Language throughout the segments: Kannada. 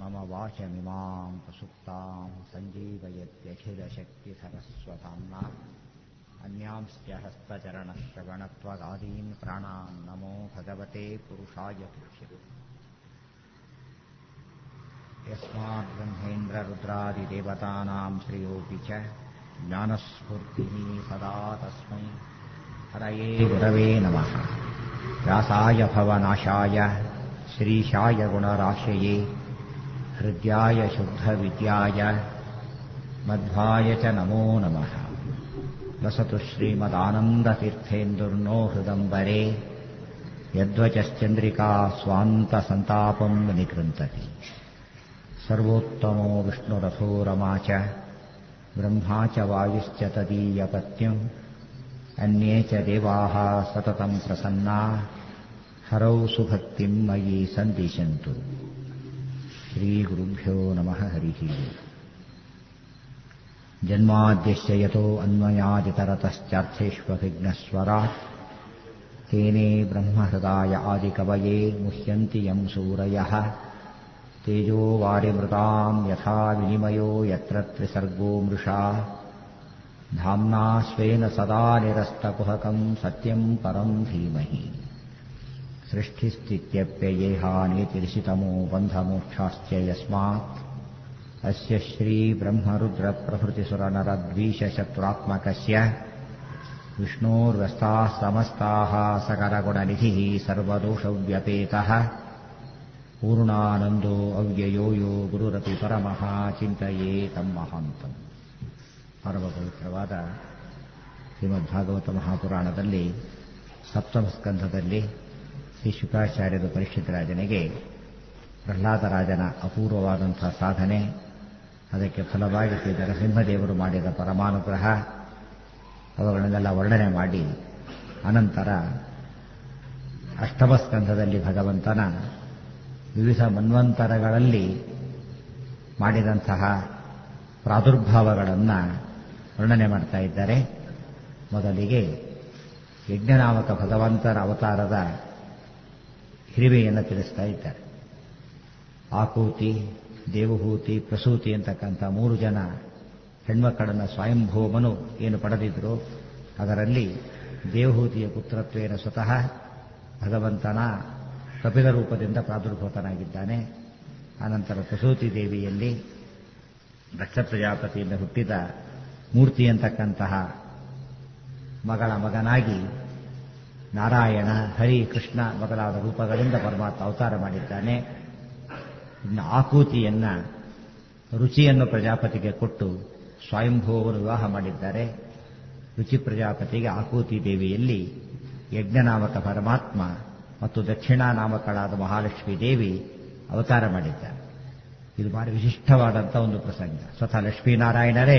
मम वाचमिमां प्रसुप्तां सञ्जीवयत्यखिलशक्तिधरस्वधाम्ना अन्यांश्च हस्तचरणश्रवणत्वगादीन् प्राणान् नमो भगवते पुरुषाय तुष्यते यस्माद्ब्रह्मेन्द्ररुद्रादिदेवतानां श्रेयोऽपि च ज्ञानस्फूर्तिः सदा तस्मै हरये गुरवे नमः व्यासाय भवनाशाय श्रीशाय गुणराशये हृद्याय शुद्धविद्याय मध्वाय च नमो नमः वसतु श्रीमदानन्दतीर्थेन्दुर्नो हृदम्बरे यद्वचश्चन्द्रिका स्वान्तसन्तापम् निकृन्तति सर्वोत्तमो विष्णुरथो रमा च ब्रह्मा च वायुश्च तदीयपत्न्यम् अन्ये च देवाः सततम् प्रसन्ना हरौ सुभक्तिम् मयि सन्दिशन्तु श्रीगुरुभ्यो नमः हरिः जन्माद्यस्य यतो अन्वयादितरतश्चार्थेष्वभिघ्नस्वरात् तेने ब्रह्महृदाय आदिकवये मुह्यन्ति यम् सूरयः तेजो वारिमृताम् यथा विनिमयो यत्र त्रिसर्गो मृषा धाम्ना स्वेन सदा निरस्तकुहकम् सत्यम् परम् धीमहि सृष्टिस्थित्यप्ययेहानेतिरिषितमो बन्धमोक्षाश्च यस्मात् अस्य श्रीब्रह्मरुद्रप्रभृतिसुरनरद्वीषशत्रुरात्मकस्य विष्णोर्व्यस्ताः समस्ताः सकरगुणनिधिः सर्वदोषव्यपेतः पूर्णानन्दो अव्ययो यो गुरुरपि परमः ಚಿಂತೆಯೇ ತಮ್ಮ ಮಹಾಂತಂ ಪರಮ ಪವಿತ್ರವಾದ ಶ್ರೀಮದ್ಭಾಗವತ ಮಹಾಪುರಾಣದಲ್ಲಿ ಸಪ್ತಮ ಸ್ಕಂಧದಲ್ಲಿ ಶ್ರೀ ಶುಕಾಚಾರ್ಯರು ಪರೀಕ್ಷಿತ ರಾಜನಿಗೆ ಪ್ರಹ್ಲಾದರಾಜನ ಅಪೂರ್ವವಾದಂಥ ಸಾಧನೆ ಅದಕ್ಕೆ ಫಲವಾಗಿ ಶ್ರೀ ನರಸಿಂಹದೇವರು ಮಾಡಿದ ಪರಮಾನುಗ್ರಹ ಅವುಗಳನ್ನೆಲ್ಲ ವರ್ಣನೆ ಮಾಡಿ ಅನಂತರ ಅಷ್ಟಮ ಸ್ಕಂಧದಲ್ಲಿ ಭಗವಂತನ ವಿವಿಧ ಮನ್ವಂತರಗಳಲ್ಲಿ ಮಾಡಿದಂತಹ ಪ್ರಾದುರ್ಭಾವಗಳನ್ನು ವರ್ಣನೆ ಮಾಡ್ತಾ ಇದ್ದಾರೆ ಮೊದಲಿಗೆ ಯಜ್ಞನಾಮಕ ಭಗವಂತರ ಅವತಾರದ ಹಿರಿಮೆಯನ್ನು ತಿಳಿಸ್ತಾ ಇದ್ದಾರೆ ಆಕೂತಿ ದೇವಹೂತಿ ಪ್ರಸೂತಿ ಅಂತಕ್ಕಂಥ ಮೂರು ಜನ ಹೆಣ್ಮಕ್ಕಳನ್ನು ಸ್ವಯಂಭೂಮನು ಏನು ಪಡೆದಿದ್ರು ಅದರಲ್ಲಿ ದೇವಹೂತಿಯ ಪುತ್ರತ್ವೇನ ಸ್ವತಃ ಭಗವಂತನ ಕಪಿಲ ರೂಪದಿಂದ ಪ್ರಾದುರ್ಭೂತನಾಗಿದ್ದಾನೆ ಆನಂತರ ಪ್ರಸೂತಿ ದೇವಿಯಲ್ಲಿ ದಕ್ಷ ಪ್ರಜಾಪತಿಯಿಂದ ಹುಟ್ಟಿದ ಮೂರ್ತಿ ಅಂತಕ್ಕಂತಹ ಮಗಳ ಮಗನಾಗಿ ನಾರಾಯಣ ಹರಿ ಕೃಷ್ಣ ಮೊದಲಾದ ರೂಪಗಳಿಂದ ಪರಮಾತ್ಮ ಅವತಾರ ಮಾಡಿದ್ದಾನೆ ಇನ್ನು ಆಕೂತಿಯನ್ನ ರುಚಿಯನ್ನು ಪ್ರಜಾಪತಿಗೆ ಕೊಟ್ಟು ಸ್ವಯಂಭೂವನ್ನು ವಿವಾಹ ಮಾಡಿದ್ದಾರೆ ರುಚಿ ಪ್ರಜಾಪತಿಗೆ ಆಕೂತಿ ದೇವಿಯಲ್ಲಿ ಯಜ್ಞನಾಮಕ ಪರಮಾತ್ಮ ಮತ್ತು ದಕ್ಷಿಣಾ ನಾಮಕಳಾದ ಮಹಾಲಕ್ಷ್ಮೀ ದೇವಿ ಅವತಾರ ಮಾಡಿದ್ದಾರೆ ಇದು ಭಾರಿ ವಿಶಿಷ್ಟವಾದಂಥ ಒಂದು ಪ್ರಸಂಗ ಸ್ವತಃ ಲಕ್ಷ್ಮೀನಾರಾಯಣರೇ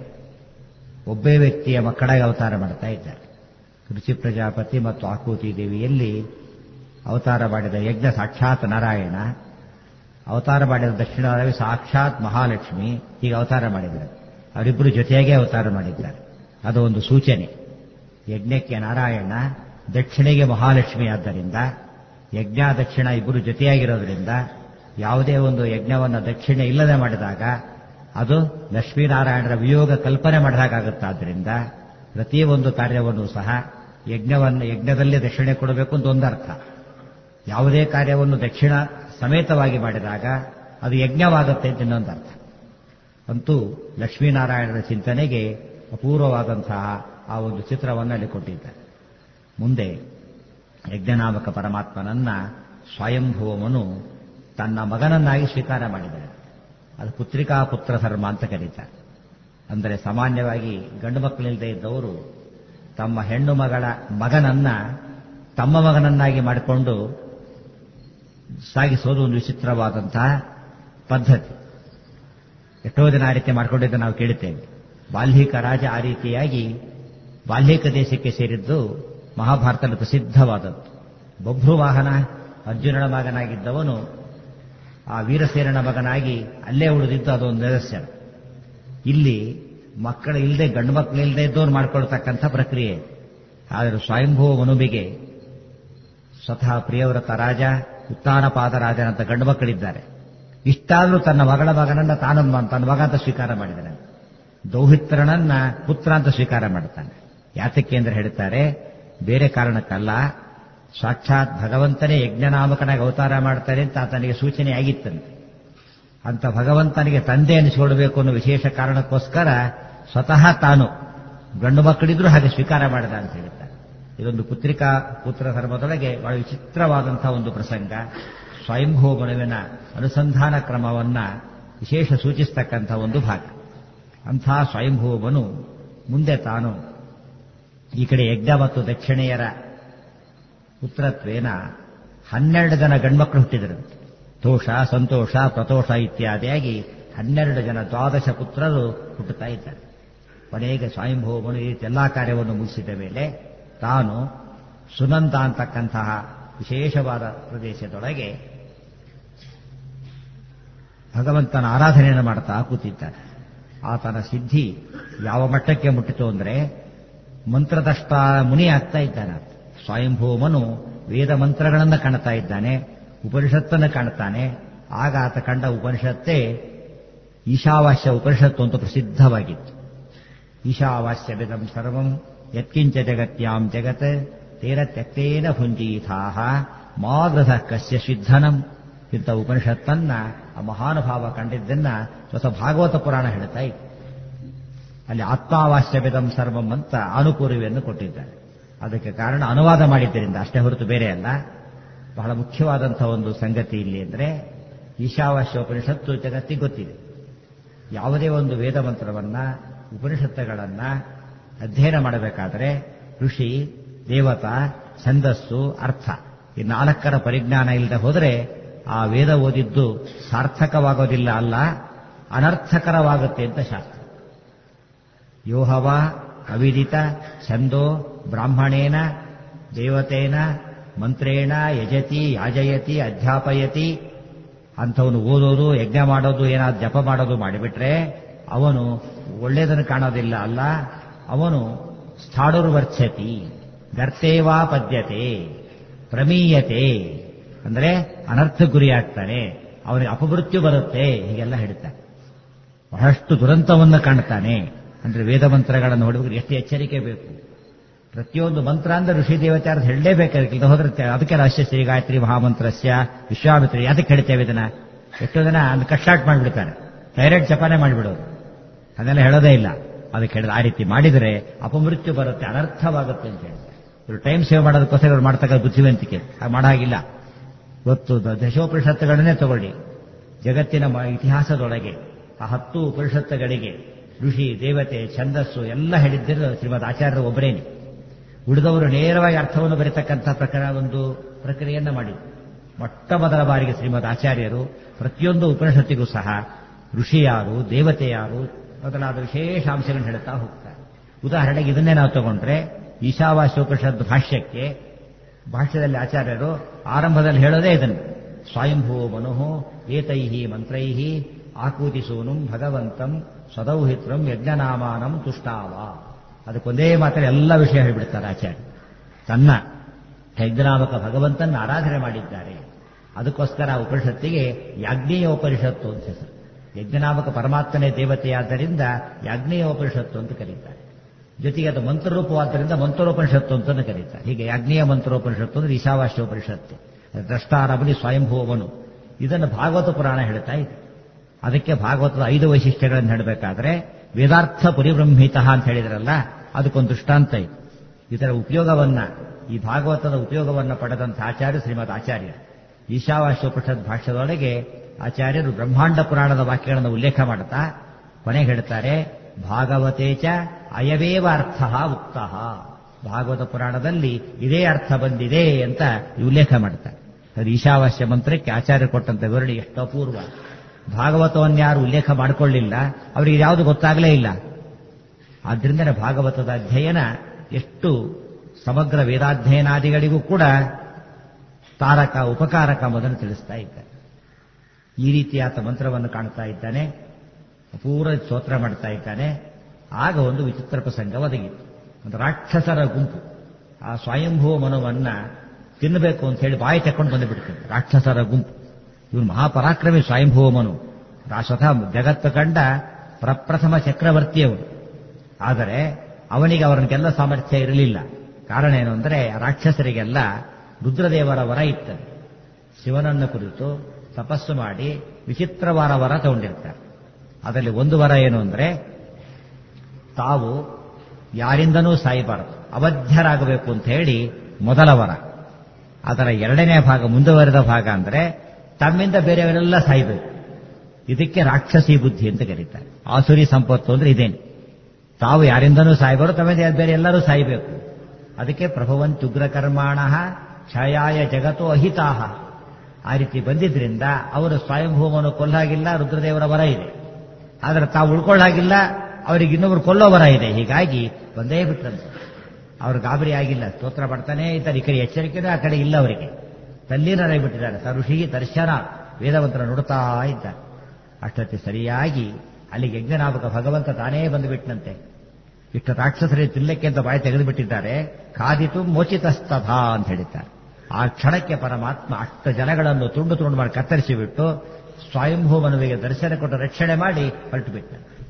ಒಬ್ಬೇ ವ್ಯಕ್ತಿಯ ಮಕ್ಕಳಾಗಿ ಅವತಾರ ಮಾಡ್ತಾ ಇದ್ದಾರೆ ರುಚಿ ಪ್ರಜಾಪತಿ ಮತ್ತು ಆಕೂತಿ ದೇವಿಯಲ್ಲಿ ಅವತಾರ ಮಾಡಿದ ಯಜ್ಞ ಸಾಕ್ಷಾತ್ ನಾರಾಯಣ ಅವತಾರ ಮಾಡಿದ ದಕ್ಷಿಣ ಸಾಕ್ಷಾತ್ ಮಹಾಲಕ್ಷ್ಮಿ ಈಗ ಅವತಾರ ಮಾಡಿದ್ದಾರೆ ಅವರಿಬ್ಬರು ಜೊತೆಯಾಗಿ ಅವತಾರ ಮಾಡಿದ್ದಾರೆ ಅದು ಒಂದು ಸೂಚನೆ ಯಜ್ಞಕ್ಕೆ ನಾರಾಯಣ ದಕ್ಷಿಣೆಗೆ ಮಹಾಲಕ್ಷ್ಮಿ ಆದ್ದರಿಂದ ಯಜ್ಞ ದಕ್ಷಿಣ ಇಬ್ಬರು ಜೊತೆಯಾಗಿರೋದ್ರಿಂದ ಯಾವುದೇ ಒಂದು ಯಜ್ಞವನ್ನು ದಕ್ಷಿಣೆ ಇಲ್ಲದೆ ಮಾಡಿದಾಗ ಅದು ಲಕ್ಷ್ಮೀನಾರಾಯಣರ ವಿಯೋಗ ಕಲ್ಪನೆ ಮಾಡಿದಾಗುತ್ತಾದ್ರಿಂದ ಪ್ರತಿಯೊಂದು ಕಾರ್ಯವನ್ನು ಸಹ ಯಜ್ಞವನ್ನು ಯಜ್ಞದಲ್ಲಿ ದಕ್ಷಿಣೆ ಕೊಡಬೇಕು ಅಂತ ಒಂದರ್ಥ ಯಾವುದೇ ಕಾರ್ಯವನ್ನು ದಕ್ಷಿಣ ಸಮೇತವಾಗಿ ಮಾಡಿದಾಗ ಅದು ಯಜ್ಞವಾಗುತ್ತೆ ಅಂತ ಇನ್ನೊಂದರ್ಥ ಅಂತೂ ಲಕ್ಷ್ಮೀನಾರಾಯಣರ ಚಿಂತನೆಗೆ ಅಪೂರ್ವವಾದಂತಹ ಆ ಒಂದು ಚಿತ್ರವನ್ನು ಅಲ್ಲಿ ಕೊಟ್ಟಿದ್ದಾರೆ ಮುಂದೆ ಯಜ್ಞನಾಮಕ ಪರಮಾತ್ಮನನ್ನ ಸ್ವಯಂಭುವಮನು ತನ್ನ ಮಗನನ್ನಾಗಿ ಸ್ವೀಕಾರ ಮಾಡಿದ್ದಾರೆ ಅದು ಪುತ್ರಿಕಾ ಪುತ್ರ ಧರ್ಮ ಅಂತ ಕರೀತಾರೆ ಅಂದರೆ ಸಾಮಾನ್ಯವಾಗಿ ಗಂಡು ಮಕ್ಕಳಿಲ್ಲದೆ ಇದ್ದವರು ತಮ್ಮ ಹೆಣ್ಣು ಮಗಳ ಮಗನನ್ನ ತಮ್ಮ ಮಗನನ್ನಾಗಿ ಮಾಡಿಕೊಂಡು ಸಾಗಿಸೋದು ಒಂದು ವಿಚಿತ್ರವಾದಂತಹ ಪದ್ಧತಿ ಎಷ್ಟೋ ಜನ ಆ ರೀತಿ ಮಾಡಿಕೊಂಡಿದ್ದ ನಾವು ಕೇಳುತ್ತೇವೆ ಬಾಲ್ಹಿಕ ರಾಜ ಆ ರೀತಿಯಾಗಿ ಬಾಲ್ಹಿಕ ದೇಶಕ್ಕೆ ಸೇರಿದ್ದು ಮಹಾಭಾರತದಲ್ಲಿ ಪ್ರಸಿದ್ಧವಾದದ್ದು ಬಭ್ರುವಾಹನ ಅರ್ಜುನನ ಮಗನಾಗಿದ್ದವನು ಆ ವೀರಸೇನನ ಮಗನಾಗಿ ಅಲ್ಲೇ ಉಳಿದಿದ್ದು ಅದೊಂದು ನಿದರ್ಶನ ಇಲ್ಲಿ ಮಕ್ಕಳ ಇಲ್ಲದೆ ಗಂಡು ಮಕ್ಕಳು ಇಲ್ಲದೆ ಇದ್ದವ್ರು ಮಾಡ್ಕೊಳ್ತಕ್ಕಂಥ ಪ್ರಕ್ರಿಯೆ ಆದರೆ ಸ್ವಯಂಭೂ ಮನುಬಿಗೆ ಸ್ವತಃ ಪ್ರಿಯವ್ರತ ರಾಜ ಉತ್ತಾನಪಾದ ರಾಜನಂತ ಗಂಡು ಮಕ್ಕಳಿದ್ದಾರೆ ಇಷ್ಟಾದರೂ ತನ್ನ ಮಗಳ ಮಗನನ್ನ ತಾನು ತನ್ನ ಮಗ ಅಂತ ಸ್ವೀಕಾರ ಮಾಡಿದ್ದಾನೆ ದೌಹಿತ್ರನನ್ನ ಪುತ್ರ ಅಂತ ಸ್ವೀಕಾರ ಮಾಡ್ತಾನೆ ಯಾತಕ್ಕೆ ಅಂದ್ರೆ ಹೇಳ್ತಾರೆ ಬೇರೆ ಕಾರಣಕ್ಕಲ್ಲ ಸಾಕ್ಷಾತ್ ಭಗವಂತನೇ ಯಜ್ಞನಾಮಕನಾಗಿ ಅವತಾರ ಮಾಡ್ತಾರೆ ಅಂತ ಆತನಿಗೆ ಸೂಚನೆ ಆಗಿತ್ತಂತೆ ಅಂತ ಭಗವಂತನಿಗೆ ತಂದೆ ಅನಿಸಿಕೊಡ್ಬೇಕು ಅನ್ನೋ ವಿಶೇಷ ಕಾರಣಕ್ಕೋಸ್ಕರ ಸ್ವತಃ ತಾನು ಗಂಡು ಮಕ್ಕಳಿದ್ರೂ ಹಾಗೆ ಸ್ವೀಕಾರ ಮಾಡಿದ ಅಂತ ಹೇಳ್ತಾರೆ ಇದೊಂದು ಪುತ್ರಿಕಾ ಪುತ್ರ ಧರ್ಮದೊಳಗೆ ಬಹಳ ವಿಚಿತ್ರವಾದಂತಹ ಒಂದು ಪ್ರಸಂಗ ಸ್ವಯಂಭೂ ಮನುವಿನ ಅನುಸಂಧಾನ ಕ್ರಮವನ್ನ ವಿಶೇಷ ಸೂಚಿಸ್ತಕ್ಕಂಥ ಒಂದು ಭಾಗ ಅಂಥ ಸ್ವಯಂಭೂವನು ಮುಂದೆ ತಾನು ಈ ಕಡೆ ಯಜ್ಞ ಮತ್ತು ದಕ್ಷಿಣೆಯರ ಪುತ್ರತ್ವೇನ ಹನ್ನೆರಡು ಜನ ಗಂಡ್ಮಕ್ಳು ಹುಟ್ಟಿದರಂತೆ ತೋಷ ಸಂತೋಷ ಪ್ರತೋಷ ಇತ್ಯಾದಿಯಾಗಿ ಹನ್ನೆರಡು ಜನ ದ್ವಾದಶ ಪುತ್ರರು ಹುಟ್ಟುತ್ತಾ ಇದ್ದಾರೆ ಕೊನೆಗೆ ಸ್ವಯಂಭೂವನು ಈ ಎಲ್ಲ ಕಾರ್ಯವನ್ನು ಮುಗಿಸಿದ ಮೇಲೆ ತಾನು ಸುನಂದ ಅಂತಕ್ಕಂತಹ ವಿಶೇಷವಾದ ಪ್ರದೇಶದೊಳಗೆ ಭಗವಂತನ ಆರಾಧನೆಯನ್ನು ಮಾಡ್ತಾ ಕೂತಿದ್ದಾನೆ ಆತನ ಸಿದ್ಧಿ ಯಾವ ಮಟ್ಟಕ್ಕೆ ಮುಟ್ಟಿತು ಅಂದ್ರೆ ಮಂತ್ರದಷ್ಟ ಮುನಿ ಆಗ್ತಾ ಇದ್ದಾನೆ ಸ್ವಯಂಭೂಮನು ವೇದ ಮಂತ್ರಗಳನ್ನು ಕಾಣ್ತಾ ಇದ್ದಾನೆ ಉಪನಿಷತ್ತನ್ನು ಕಾಣ್ತಾನೆ ಆಗ ಆತ ಕಂಡ ಉಪನಿಷತ್ತೇ ಈಶಾವಾಸ್ಯ ಉಪನಿಷತ್ತು ಅಂತ ಪ್ರಸಿದ್ಧವಾಗಿತ್ತು ಈಶಾವಾಸ್ಯ ವಿಧಂ ಸರ್ವಂ ಯತ್ಕಿಂಚ ಜಗತ್ಯಾಂ ಜಗತ್ ತೇನ ತ್ಯಕ್ತೇನ ಭುಂಜೀಥಾಹ ಮಾಗೃಧ ಕಸ್ಯ ಸಿದ್ಧನಂ ಇಂಥ ಉಪನಿಷತ್ತನ್ನ ಆ ಮಹಾನುಭಾವ ಕಂಡಿದ್ದನ್ನ ಸ್ವತಃ ಭಾಗವತ ಪುರಾಣ ಹೇಳ್ತಾ ಇತ್ತು ಅಲ್ಲಿ ಆತ್ಮಾವಾಸ್ಯವಿದಂ ಸರ್ವಂ ಅಂತ ಅನುಪೂರ್ವಿಯನ್ನು ಕೊಟ್ಟಿದ್ದಾರೆ ಅದಕ್ಕೆ ಕಾರಣ ಅನುವಾದ ಮಾಡಿದ್ದರಿಂದ ಅಷ್ಟೇ ಹೊರತು ಬೇರೆ ಅಲ್ಲ ಬಹಳ ಮುಖ್ಯವಾದಂತಹ ಒಂದು ಸಂಗತಿ ಇಲ್ಲಿ ಅಂದರೆ ಈಶಾವಾಸ್ಯ ಉಪನಿಷತ್ತು ಜಗತ್ತಿಗೆ ಗೊತ್ತಿದೆ ಯಾವುದೇ ಒಂದು ವೇದ ಮಂತ್ರವನ್ನ ಉಪನಿಷತ್ತುಗಳನ್ನ ಅಧ್ಯಯನ ಮಾಡಬೇಕಾದರೆ ಋಷಿ ದೇವತಾ ಛಂದಸ್ಸು ಅರ್ಥ ಈ ನಾಲ್ಕರ ಪರಿಜ್ಞಾನ ಇಲ್ಲದೆ ಹೋದರೆ ಆ ವೇದ ಓದಿದ್ದು ಸಾರ್ಥಕವಾಗೋದಿಲ್ಲ ಅಲ್ಲ ಅನರ್ಥಕರವಾಗುತ್ತೆ ಅಂತ ಶಾಸ್ತ್ರ ಯೋಹವ ಅವಿದಿತ ಛಂದೋ ಬ್ರಾಹ್ಮಣೇನ ದೇವತೇನ ಮಂತ್ರೇಣ ಯಜತಿ ಯಾಜಯತಿ ಅಧ್ಯಾಪಯತಿ ಅಂಥವನು ಓದೋದು ಯಜ್ಞ ಮಾಡೋದು ಏನಾದ್ರು ಜಪ ಮಾಡೋದು ಮಾಡಿಬಿಟ್ರೆ ಅವನು ಒಳ್ಳೆಯದನ್ನು ಕಾಣೋದಿಲ್ಲ ಅಲ್ಲ ಅವನು ಸ್ಥಾಡುರ್ವರ್ಚತಿ ಗರ್ತೇವಾ ಪದ್ಯತೆ ಪ್ರಮೀಯತೆ ಅಂದ್ರೆ ಅನರ್ಥ ಗುರಿಯಾಗ್ತಾನೆ ಅವನಿಗೆ ಅಪಮೃತ್ಯು ಬರುತ್ತೆ ಹೀಗೆಲ್ಲ ಹೇಳ್ತಾರೆ ಬಹಳಷ್ಟು ದುರಂತವನ್ನು ಕಾಣ್ತಾನೆ ಅಂದ್ರೆ ವೇದ ಮಂತ್ರಗಳನ್ನು ಹೊಡಬೇಕು ಎಷ್ಟು ಎಚ್ಚರಿಕೆ ಬೇಕು ಪ್ರತಿಯೊಂದು ಮಂತ್ರ ಅಂದ್ರೆ ಋಷಿ ದೇವತೆ ಹೇಳಲೇಬೇಕಾಗಿಲ್ಲ ಹೋದ್ರೆ ಅದಕ್ಕೆ ರಹಸ್ಯ ಶ್ರೀ ಗಾಯತ್ರಿ ಮಹಾಮಂತ್ರಸ್ಯ ವಿಶ್ವಾಮಿತ್ರಿ ಅದಕ್ಕೆ ಹೇಳ್ತೇವೆ ಇದನ್ನ ಎಷ್ಟೋ ಜನ ಅದು ಕಟ್ಲಾಟ್ ಮಾಡಿಬಿಡ್ತಾರೆ ಡೈರೆಕ್ಟ್ ಜಪಾನೆ ಮಾಡಿಬಿಡೋದು ಅದನ್ನೆಲ್ಲ ಹೇಳೋದೇ ಇಲ್ಲ ಅದಕ್ಕೆ ಹೇಳಿದ ಆ ರೀತಿ ಮಾಡಿದರೆ ಅಪಮೃತ್ಯು ಬರುತ್ತೆ ಅನರ್ಥವಾಗುತ್ತೆ ಅಂತ ಹೇಳಿ ಇವರು ಟೈಮ್ ಸೇವ್ ಮಾಡೋದಕ್ಕೋಸ್ಕರ ಇವ್ರು ಮಾಡ್ತಕ್ಕ ಬುದ್ಧಿವಂತಿಕೆ ಅದು ಮಾಡಾಗಿಲ್ಲ ಗೊತ್ತು ದಶೋಪನಿಷತ್ತುಗಳನ್ನೇ ತಗೊಳ್ಳಿ ಜಗತ್ತಿನ ಇತಿಹಾಸದೊಳಗೆ ಆ ಹತ್ತು ಉಪನಿಷತ್ತುಗಳಿಗೆ ಋಷಿ ದೇವತೆ ಛಂದಸ್ಸು ಎಲ್ಲ ಹೇಳಿದ್ದರು ಶ್ರೀಮದ್ ಆಚಾರ್ಯರು ಒಬ್ಬರೇನೆ ಉಳಿದವರು ನೇರವಾಗಿ ಅರ್ಥವನ್ನು ಬರೀತಕ್ಕಂಥ ಪ್ರಕಾರ ಒಂದು ಪ್ರಕ್ರಿಯೆಯನ್ನ ಮಾಡಿದ್ರು ಮೊಟ್ಟ ಮೊದಲ ಬಾರಿಗೆ ಶ್ರೀಮದ್ ಆಚಾರ್ಯರು ಪ್ರತಿಯೊಂದು ಉಪನಿಷತ್ತಿಗೂ ಸಹ ಋಷಿ ಯಾರು ದೇವತೆ ಯಾರು ಮೊದಲಾದ ವಿಶೇಷ ಅಂಶಗಳನ್ನು ಹೇಳ್ತಾ ಹೋಗ್ತಾರೆ ಉದಾಹರಣೆಗೆ ಇದನ್ನೇ ನಾವು ತಗೊಂಡ್ರೆ ಈಶಾವಾಸ್ಯೋಪನಿಷತ್ ಭಾಷ್ಯಕ್ಕೆ ಭಾಷ್ಯದಲ್ಲಿ ಆಚಾರ್ಯರು ಆರಂಭದಲ್ಲಿ ಹೇಳೋದೇ ಇದನ್ನು ಸ್ವಯಂಭೂ ಮನುಹು ಏತೈಹಿ ಮಂತ್ರೈಹಿ ಆಕೂತಿಸೂನು ಭಗವಂತಂ ಸ್ವದೌಹಿತ್ರಂ ಯಜ್ಞನಾಮಾನಂ ತುಷ್ಟಾವ ಅದಕ್ಕೊಂದೇ ಮಾತ್ರ ಎಲ್ಲ ವಿಷಯ ಹೇಳಿಬಿಡ್ತಾರೆ ಆಚಾರ್ಯ ತನ್ನ ಯಜ್ಞನಾಮಕ ಭಗವಂತನ ಆರಾಧನೆ ಮಾಡಿದ್ದಾರೆ ಅದಕ್ಕೋಸ್ಕರ ಉಪನಿಷತ್ತಿಗೆ ಯಾಜ್ಞೀಯ ಉಪನಿಷತ್ತು ಅಂತ ಹೆಸರು ಯಜ್ಞನಾಮಕ ಪರಮಾತ್ಮನೇ ದೇವತೆಯಾದ್ದರಿಂದ ಯಾಜ್ಞೀಯ ಉಪನಿಷತ್ತು ಅಂತ ಕರೀತಾರೆ ಜೊತೆಗೆ ಅದು ಮಂತ್ರರೂಪವಾದ್ದರಿಂದ ಮಂತ್ರೋಪನಿಷತ್ತು ಅಂತ ಕರೀತಾರೆ ಹೀಗೆ ಯಾಜ್ಞೀಯ ಮಂತ್ರೋಪನಿಷತ್ತು ಅಂದ್ರೆ ಈಶಾವಾಸ್ಯೋಪನಿಷತ್ತು ದ್ರಷ್ಟಾರಮನಿ ಸ್ವಯಂಭೂವನು ಇದನ್ನು ಭಾಗವತ ಪುರಾಣ ಹೇಳ್ತಾ ಇದೆ ಅದಕ್ಕೆ ಭಾಗವತದ ಐದು ವೈಶಿಷ್ಟ್ಯಗಳನ್ನು ಹೇಳಬೇಕಾದ್ರೆ ವೇದಾರ್ಥ ಪರಿಬ್ರಹ್ಮಿತ ಅಂತ ಹೇಳಿದ್ರಲ್ಲ ಅದಕ್ಕೊಂದು ದೃಷ್ಟಾಂತ ಇದೆ ಇದರ ಉಪಯೋಗವನ್ನ ಈ ಭಾಗವತದ ಉಪಯೋಗವನ್ನ ಪಡೆದಂಥ ಆಚಾರ್ಯ ಶ್ರೀಮದ್ ಆಚಾರ್ಯ ಈಶಾವಾಸ್ಯೋಪನಿಷತ್ ಭಾಷ್ಯದೊಳಗೆ ಆಚಾರ್ಯರು ಬ್ರಹ್ಮಾಂಡ ಪುರಾಣದ ವಾಕ್ಯಗಳನ್ನು ಉಲ್ಲೇಖ ಮಾಡುತ್ತಾ ಕೊನೆಗೆ ಹೇಳ್ತಾರೆ ಭಾಗವತೇಚ ಅಯವೇವ ಅರ್ಥ ಉಕ್ತ ಭಾಗವತ ಪುರಾಣದಲ್ಲಿ ಇದೇ ಅರ್ಥ ಬಂದಿದೆ ಅಂತ ಉಲ್ಲೇಖ ಮಾಡ್ತಾರೆ ಅದು ಈಶಾವಾಸ್ಯ ಮಂತ್ರಕ್ಕೆ ಆಚಾರ್ಯ ಕೊಟ್ಟಂತ ವಿವರಣೆ ಎಷ್ಟು ಅಪೂರ್ವ ಭಾಗವತವನ್ನು ಯಾರು ಉಲ್ಲೇಖ ಮಾಡಿಕೊಳ್ಳಿಲ್ಲ ಅವರಿಗೆ ಯಾವುದು ಗೊತ್ತಾಗಲೇ ಇಲ್ಲ ಆದ್ರಿಂದ ಭಾಗವತದ ಅಧ್ಯಯನ ಎಷ್ಟು ಸಮಗ್ರ ವೇದಾಧ್ಯಯನಾದಿಗಳಿಗೂ ಕೂಡ ತಾರಕ ಉಪಕಾರಕ ಎಂಬುದನ್ನು ತಿಳಿಸ್ತಾ ಇದ್ದಾರೆ ಈ ರೀತಿ ಆತ ಮಂತ್ರವನ್ನು ಕಾಣ್ತಾ ಇದ್ದಾನೆ ಪೂರ ಸ್ತೋತ್ರ ಮಾಡ್ತಾ ಇದ್ದಾನೆ ಆಗ ಒಂದು ವಿಚಿತ್ರ ಪ್ರಸಂಗ ಒದಗಿತ್ತು ಒಂದು ರಾಕ್ಷಸರ ಗುಂಪು ಆ ಸ್ವಯಂಭೂ ಮನವನ್ನ ತಿನ್ನಬೇಕು ಅಂತ ಹೇಳಿ ಬಾಯಿ ತಕೊಂಡು ಬಂದುಬಿಡ್ತದೆ ರಾಕ್ಷಸರ ಗುಂಪು ಇವನು ಮಹಾಪರಾಕ್ರಮಿ ಸ್ವಯಂಭೂಮನು ಸ್ವತಃ ಜಗತ್ತು ಕಂಡ ಪ್ರಪ್ರಥಮ ಚಕ್ರವರ್ತಿಯವರು ಆದರೆ ಅವನಿಗೆ ಅವರನ್ನೆಲ್ಲ ಸಾಮರ್ಥ್ಯ ಇರಲಿಲ್ಲ ಕಾರಣ ಏನು ಅಂದರೆ ರಾಕ್ಷಸರಿಗೆಲ್ಲ ರುದ್ರದೇವರ ವರ ಇತ್ತದೆ ಶಿವನನ್ನು ಕುರಿತು ತಪಸ್ಸು ಮಾಡಿ ವಿಚಿತ್ರವಾದ ವರ ತಗೊಂಡಿರ್ತಾರೆ ಅದರಲ್ಲಿ ಒಂದು ವರ ಏನು ಅಂದರೆ ತಾವು ಯಾರಿಂದನೂ ಸಾಯಬಾರದು ಅವಧ್ಯರಾಗಬೇಕು ಅಂತ ಹೇಳಿ ಮೊದಲ ವರ ಅದರ ಎರಡನೇ ಭಾಗ ಮುಂದುವರೆದ ಭಾಗ ಅಂದರೆ ತಮ್ಮಿಂದ ಬೇರೆಯವರೆಲ್ಲ ಸಾಯಬೇಕು ಇದಕ್ಕೆ ರಾಕ್ಷಸಿ ಬುದ್ಧಿ ಅಂತ ಕರೀತಾರೆ ಆಸುರಿ ಸಂಪತ್ತು ಅಂದ್ರೆ ಇದೇನು ತಾವು ಯಾರಿಂದನೂ ಸಾಯಬಾರದು ತಮ್ಮಿಂದ ಬೇರೆ ಎಲ್ಲರೂ ಸಾಯಬೇಕು ಅದಕ್ಕೆ ಪ್ರಭವಂತ್ಯುಗ್ರ ಕರ್ಮಾಣ ಕ್ಷಯಾಯ ಜಗತ್ತೋ ಅಹಿತಾಹ ಆ ರೀತಿ ಬಂದಿದ್ರಿಂದ ಅವರು ಸ್ವಯಂಭೂಮನು ಕೊಲ್ಲಾಗಿಲ್ಲ ರುದ್ರದೇವರ ವರ ಇದೆ ಆದರೆ ತಾವು ಉಳ್ಕೊಳ್ಳಾಗಿಲ್ಲ ಅವರಿಗೆ ಇನ್ನೊಬ್ರು ಕೊಲ್ಲೋ ವರ ಇದೆ ಹೀಗಾಗಿ ಬಂದೇ ಬಿಟ್ಟಂತೆ ಅವ್ರು ಗಾಬರಿ ಆಗಿಲ್ಲ ಸ್ತೋತ್ರ ಪಡ್ತಾನೆ ಇದ್ದಾರೆ ಈ ಕಡೆ ಎಚ್ಚರಿಕೆನೂ ಆ ಕಡೆ ಇಲ್ಲ ಅವರಿಗೆ ತಲ್ಲೀನರಾಗಿಬಿಟ್ಟಿದ್ದಾರೆ ಸರುಷಿ ದರ್ಶನ ವೇದವಂತರ ನೋಡ್ತಾ ಇದ್ದಾರೆ ಅಷ್ಟೊತ್ತಿ ಸರಿಯಾಗಿ ಅಲ್ಲಿಗೆ ಯಜ್ಞನಾಮಕ ಭಗವಂತ ತಾನೇ ಬಂದುಬಿಟ್ಟನಂತೆ ಇಷ್ಟು ರಾಕ್ಷಸರಿಗೆ ತಿನ್ನಕ್ಕೆ ಅಂತ ಬಾಯಿ ತೆಗೆದುಬಿಟ್ಟಿದ್ದಾರೆ ಕಾದಿತು ಮೋಚಿತಸ್ತಥಾ ಅಂತ ಹೇಳಿದ್ದಾರೆ ಆ ಕ್ಷಣಕ್ಕೆ ಪರಮಾತ್ಮ ಅಷ್ಟು ಜನಗಳನ್ನು ತುಂಡು ತುಂಡು ಮಾಡಿ ಕತ್ತರಿಸಿ ಬಿಟ್ಟು ಸ್ವಯಂಭೂಮನುವಿಗೆ ದರ್ಶನ ಕೊಟ್ಟು ರಕ್ಷಣೆ ಮಾಡಿ ಹೊರಟು ಬಿಟ್ಟ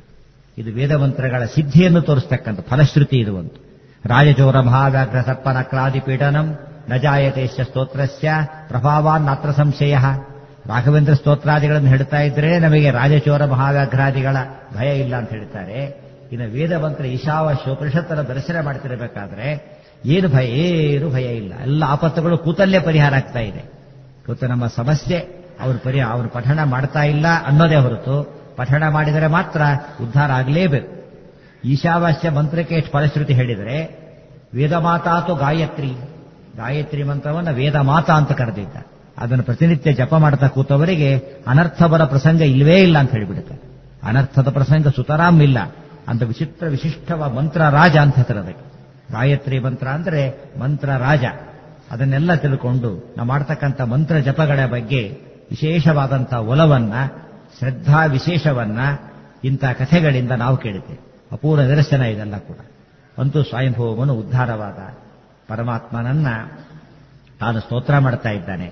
ಇದು ವೇದಮಂತ್ರಗಳ ಸಿದ್ಧಿಯನ್ನು ತೋರಿಸ್ತಕ್ಕಂಥ ಫಲಶ್ರುತಿ ಇದು ಒಂದು ರಾಜಚೋರ ಮಹಾವ್ಯಾಘ್ರ ಸರ್ಪನ ಕ್ಲಾದಿ ಪೀಡನಂ ನ ಜಾಯತೇಶ ಸ್ತೋತ್ರಸ್ಯ ಪ್ರಭಾವಾನ್ ನಾತ್ರ ಸಂಶಯ ರಾಘವೇಂದ್ರ ಸ್ತೋತ್ರಾದಿಗಳನ್ನು ಹೇಳ್ತಾ ಇದ್ರೆ ನಮಗೆ ರಾಜಚೋರ ಮಹಾವ್ಯಾಘ್ರಾದಿಗಳ ಭಯ ಇಲ್ಲ ಅಂತ ಹೇಳ್ತಾರೆ ಇನ್ನು ವೇದ ಮಂತ್ರ ಈಶಾವಾಸ್ಯೋಪನಿಷತ್ತರ ದರ್ಶನ ಮಾಡ್ತಿರಬೇಕಾದ್ರೆ ಏನು ಭಯ ಏನು ಭಯ ಇಲ್ಲ ಎಲ್ಲ ಆಪತ್ತುಗಳು ಕೂತಲ್ಲೇ ಪರಿಹಾರ ಆಗ್ತಾ ಇದೆ ಇವತ್ತು ನಮ್ಮ ಸಮಸ್ಯೆ ಅವ್ರ ಪರಿಹಾರ ಅವನು ಪಠಣ ಮಾಡ್ತಾ ಇಲ್ಲ ಅನ್ನೋದೇ ಹೊರತು ಪಠಣ ಮಾಡಿದರೆ ಮಾತ್ರ ಉದ್ಧಾರ ಆಗಲೇಬೇಕು ಈಶಾವಾಸ್ಯ ಮಂತ್ರಕ್ಕೆ ಎಷ್ಟು ಫಲಶ್ರುತಿ ಹೇಳಿದರೆ ವೇದಮಾತಾತು ಗಾಯತ್ರಿ ಗಾಯತ್ರಿ ಮಂತ್ರವನ್ನು ವೇದಮಾತ ಅಂತ ಕರೆದಿದ್ದ ಅದನ್ನು ಪ್ರತಿನಿತ್ಯ ಜಪ ಮಾಡ್ತಾ ಕೂತವರಿಗೆ ಅನರ್ಥ ಬರ ಪ್ರಸಂಗ ಇಲ್ವೇ ಇಲ್ಲ ಅಂತ ಹೇಳಿಬಿಡುತ್ತೆ ಅನರ್ಥದ ಪ್ರಸಂಗ ಸುತರಾಮ್ ಇಲ್ಲ ಅಂತ ವಿಚಿತ್ರ ವಿಶಿಷ್ಟವ ಮಂತ್ರ ರಾಜ ಅಂತ ಹೇಳ್ತಾರೆ ಅದಕ್ಕೆ ಗಾಯತ್ರಿ ಮಂತ್ರ ಅಂದ್ರೆ ಮಂತ್ರ ರಾಜ ಅದನ್ನೆಲ್ಲ ತಿಳ್ಕೊಂಡು ನಾವು ಮಾಡ್ತಕ್ಕಂಥ ಮಂತ್ರ ಜಪಗಳ ಬಗ್ಗೆ ವಿಶೇಷವಾದಂಥ ಒಲವನ್ನ ಶ್ರದ್ಧಾ ವಿಶೇಷವನ್ನ ಇಂಥ ಕಥೆಗಳಿಂದ ನಾವು ಕೇಳುತ್ತೇವೆ ಅಪೂರ್ವ ನಿದರ್ಶನ ಇದೆಲ್ಲ ಕೂಡ ಅಂತೂ ಸ್ವಯಂಭೂಮನು ಉದ್ಧಾರವಾದ ಪರಮಾತ್ಮನನ್ನ ತಾನು ಸ್ತೋತ್ರ ಮಾಡ್ತಾ ಇದ್ದಾನೆ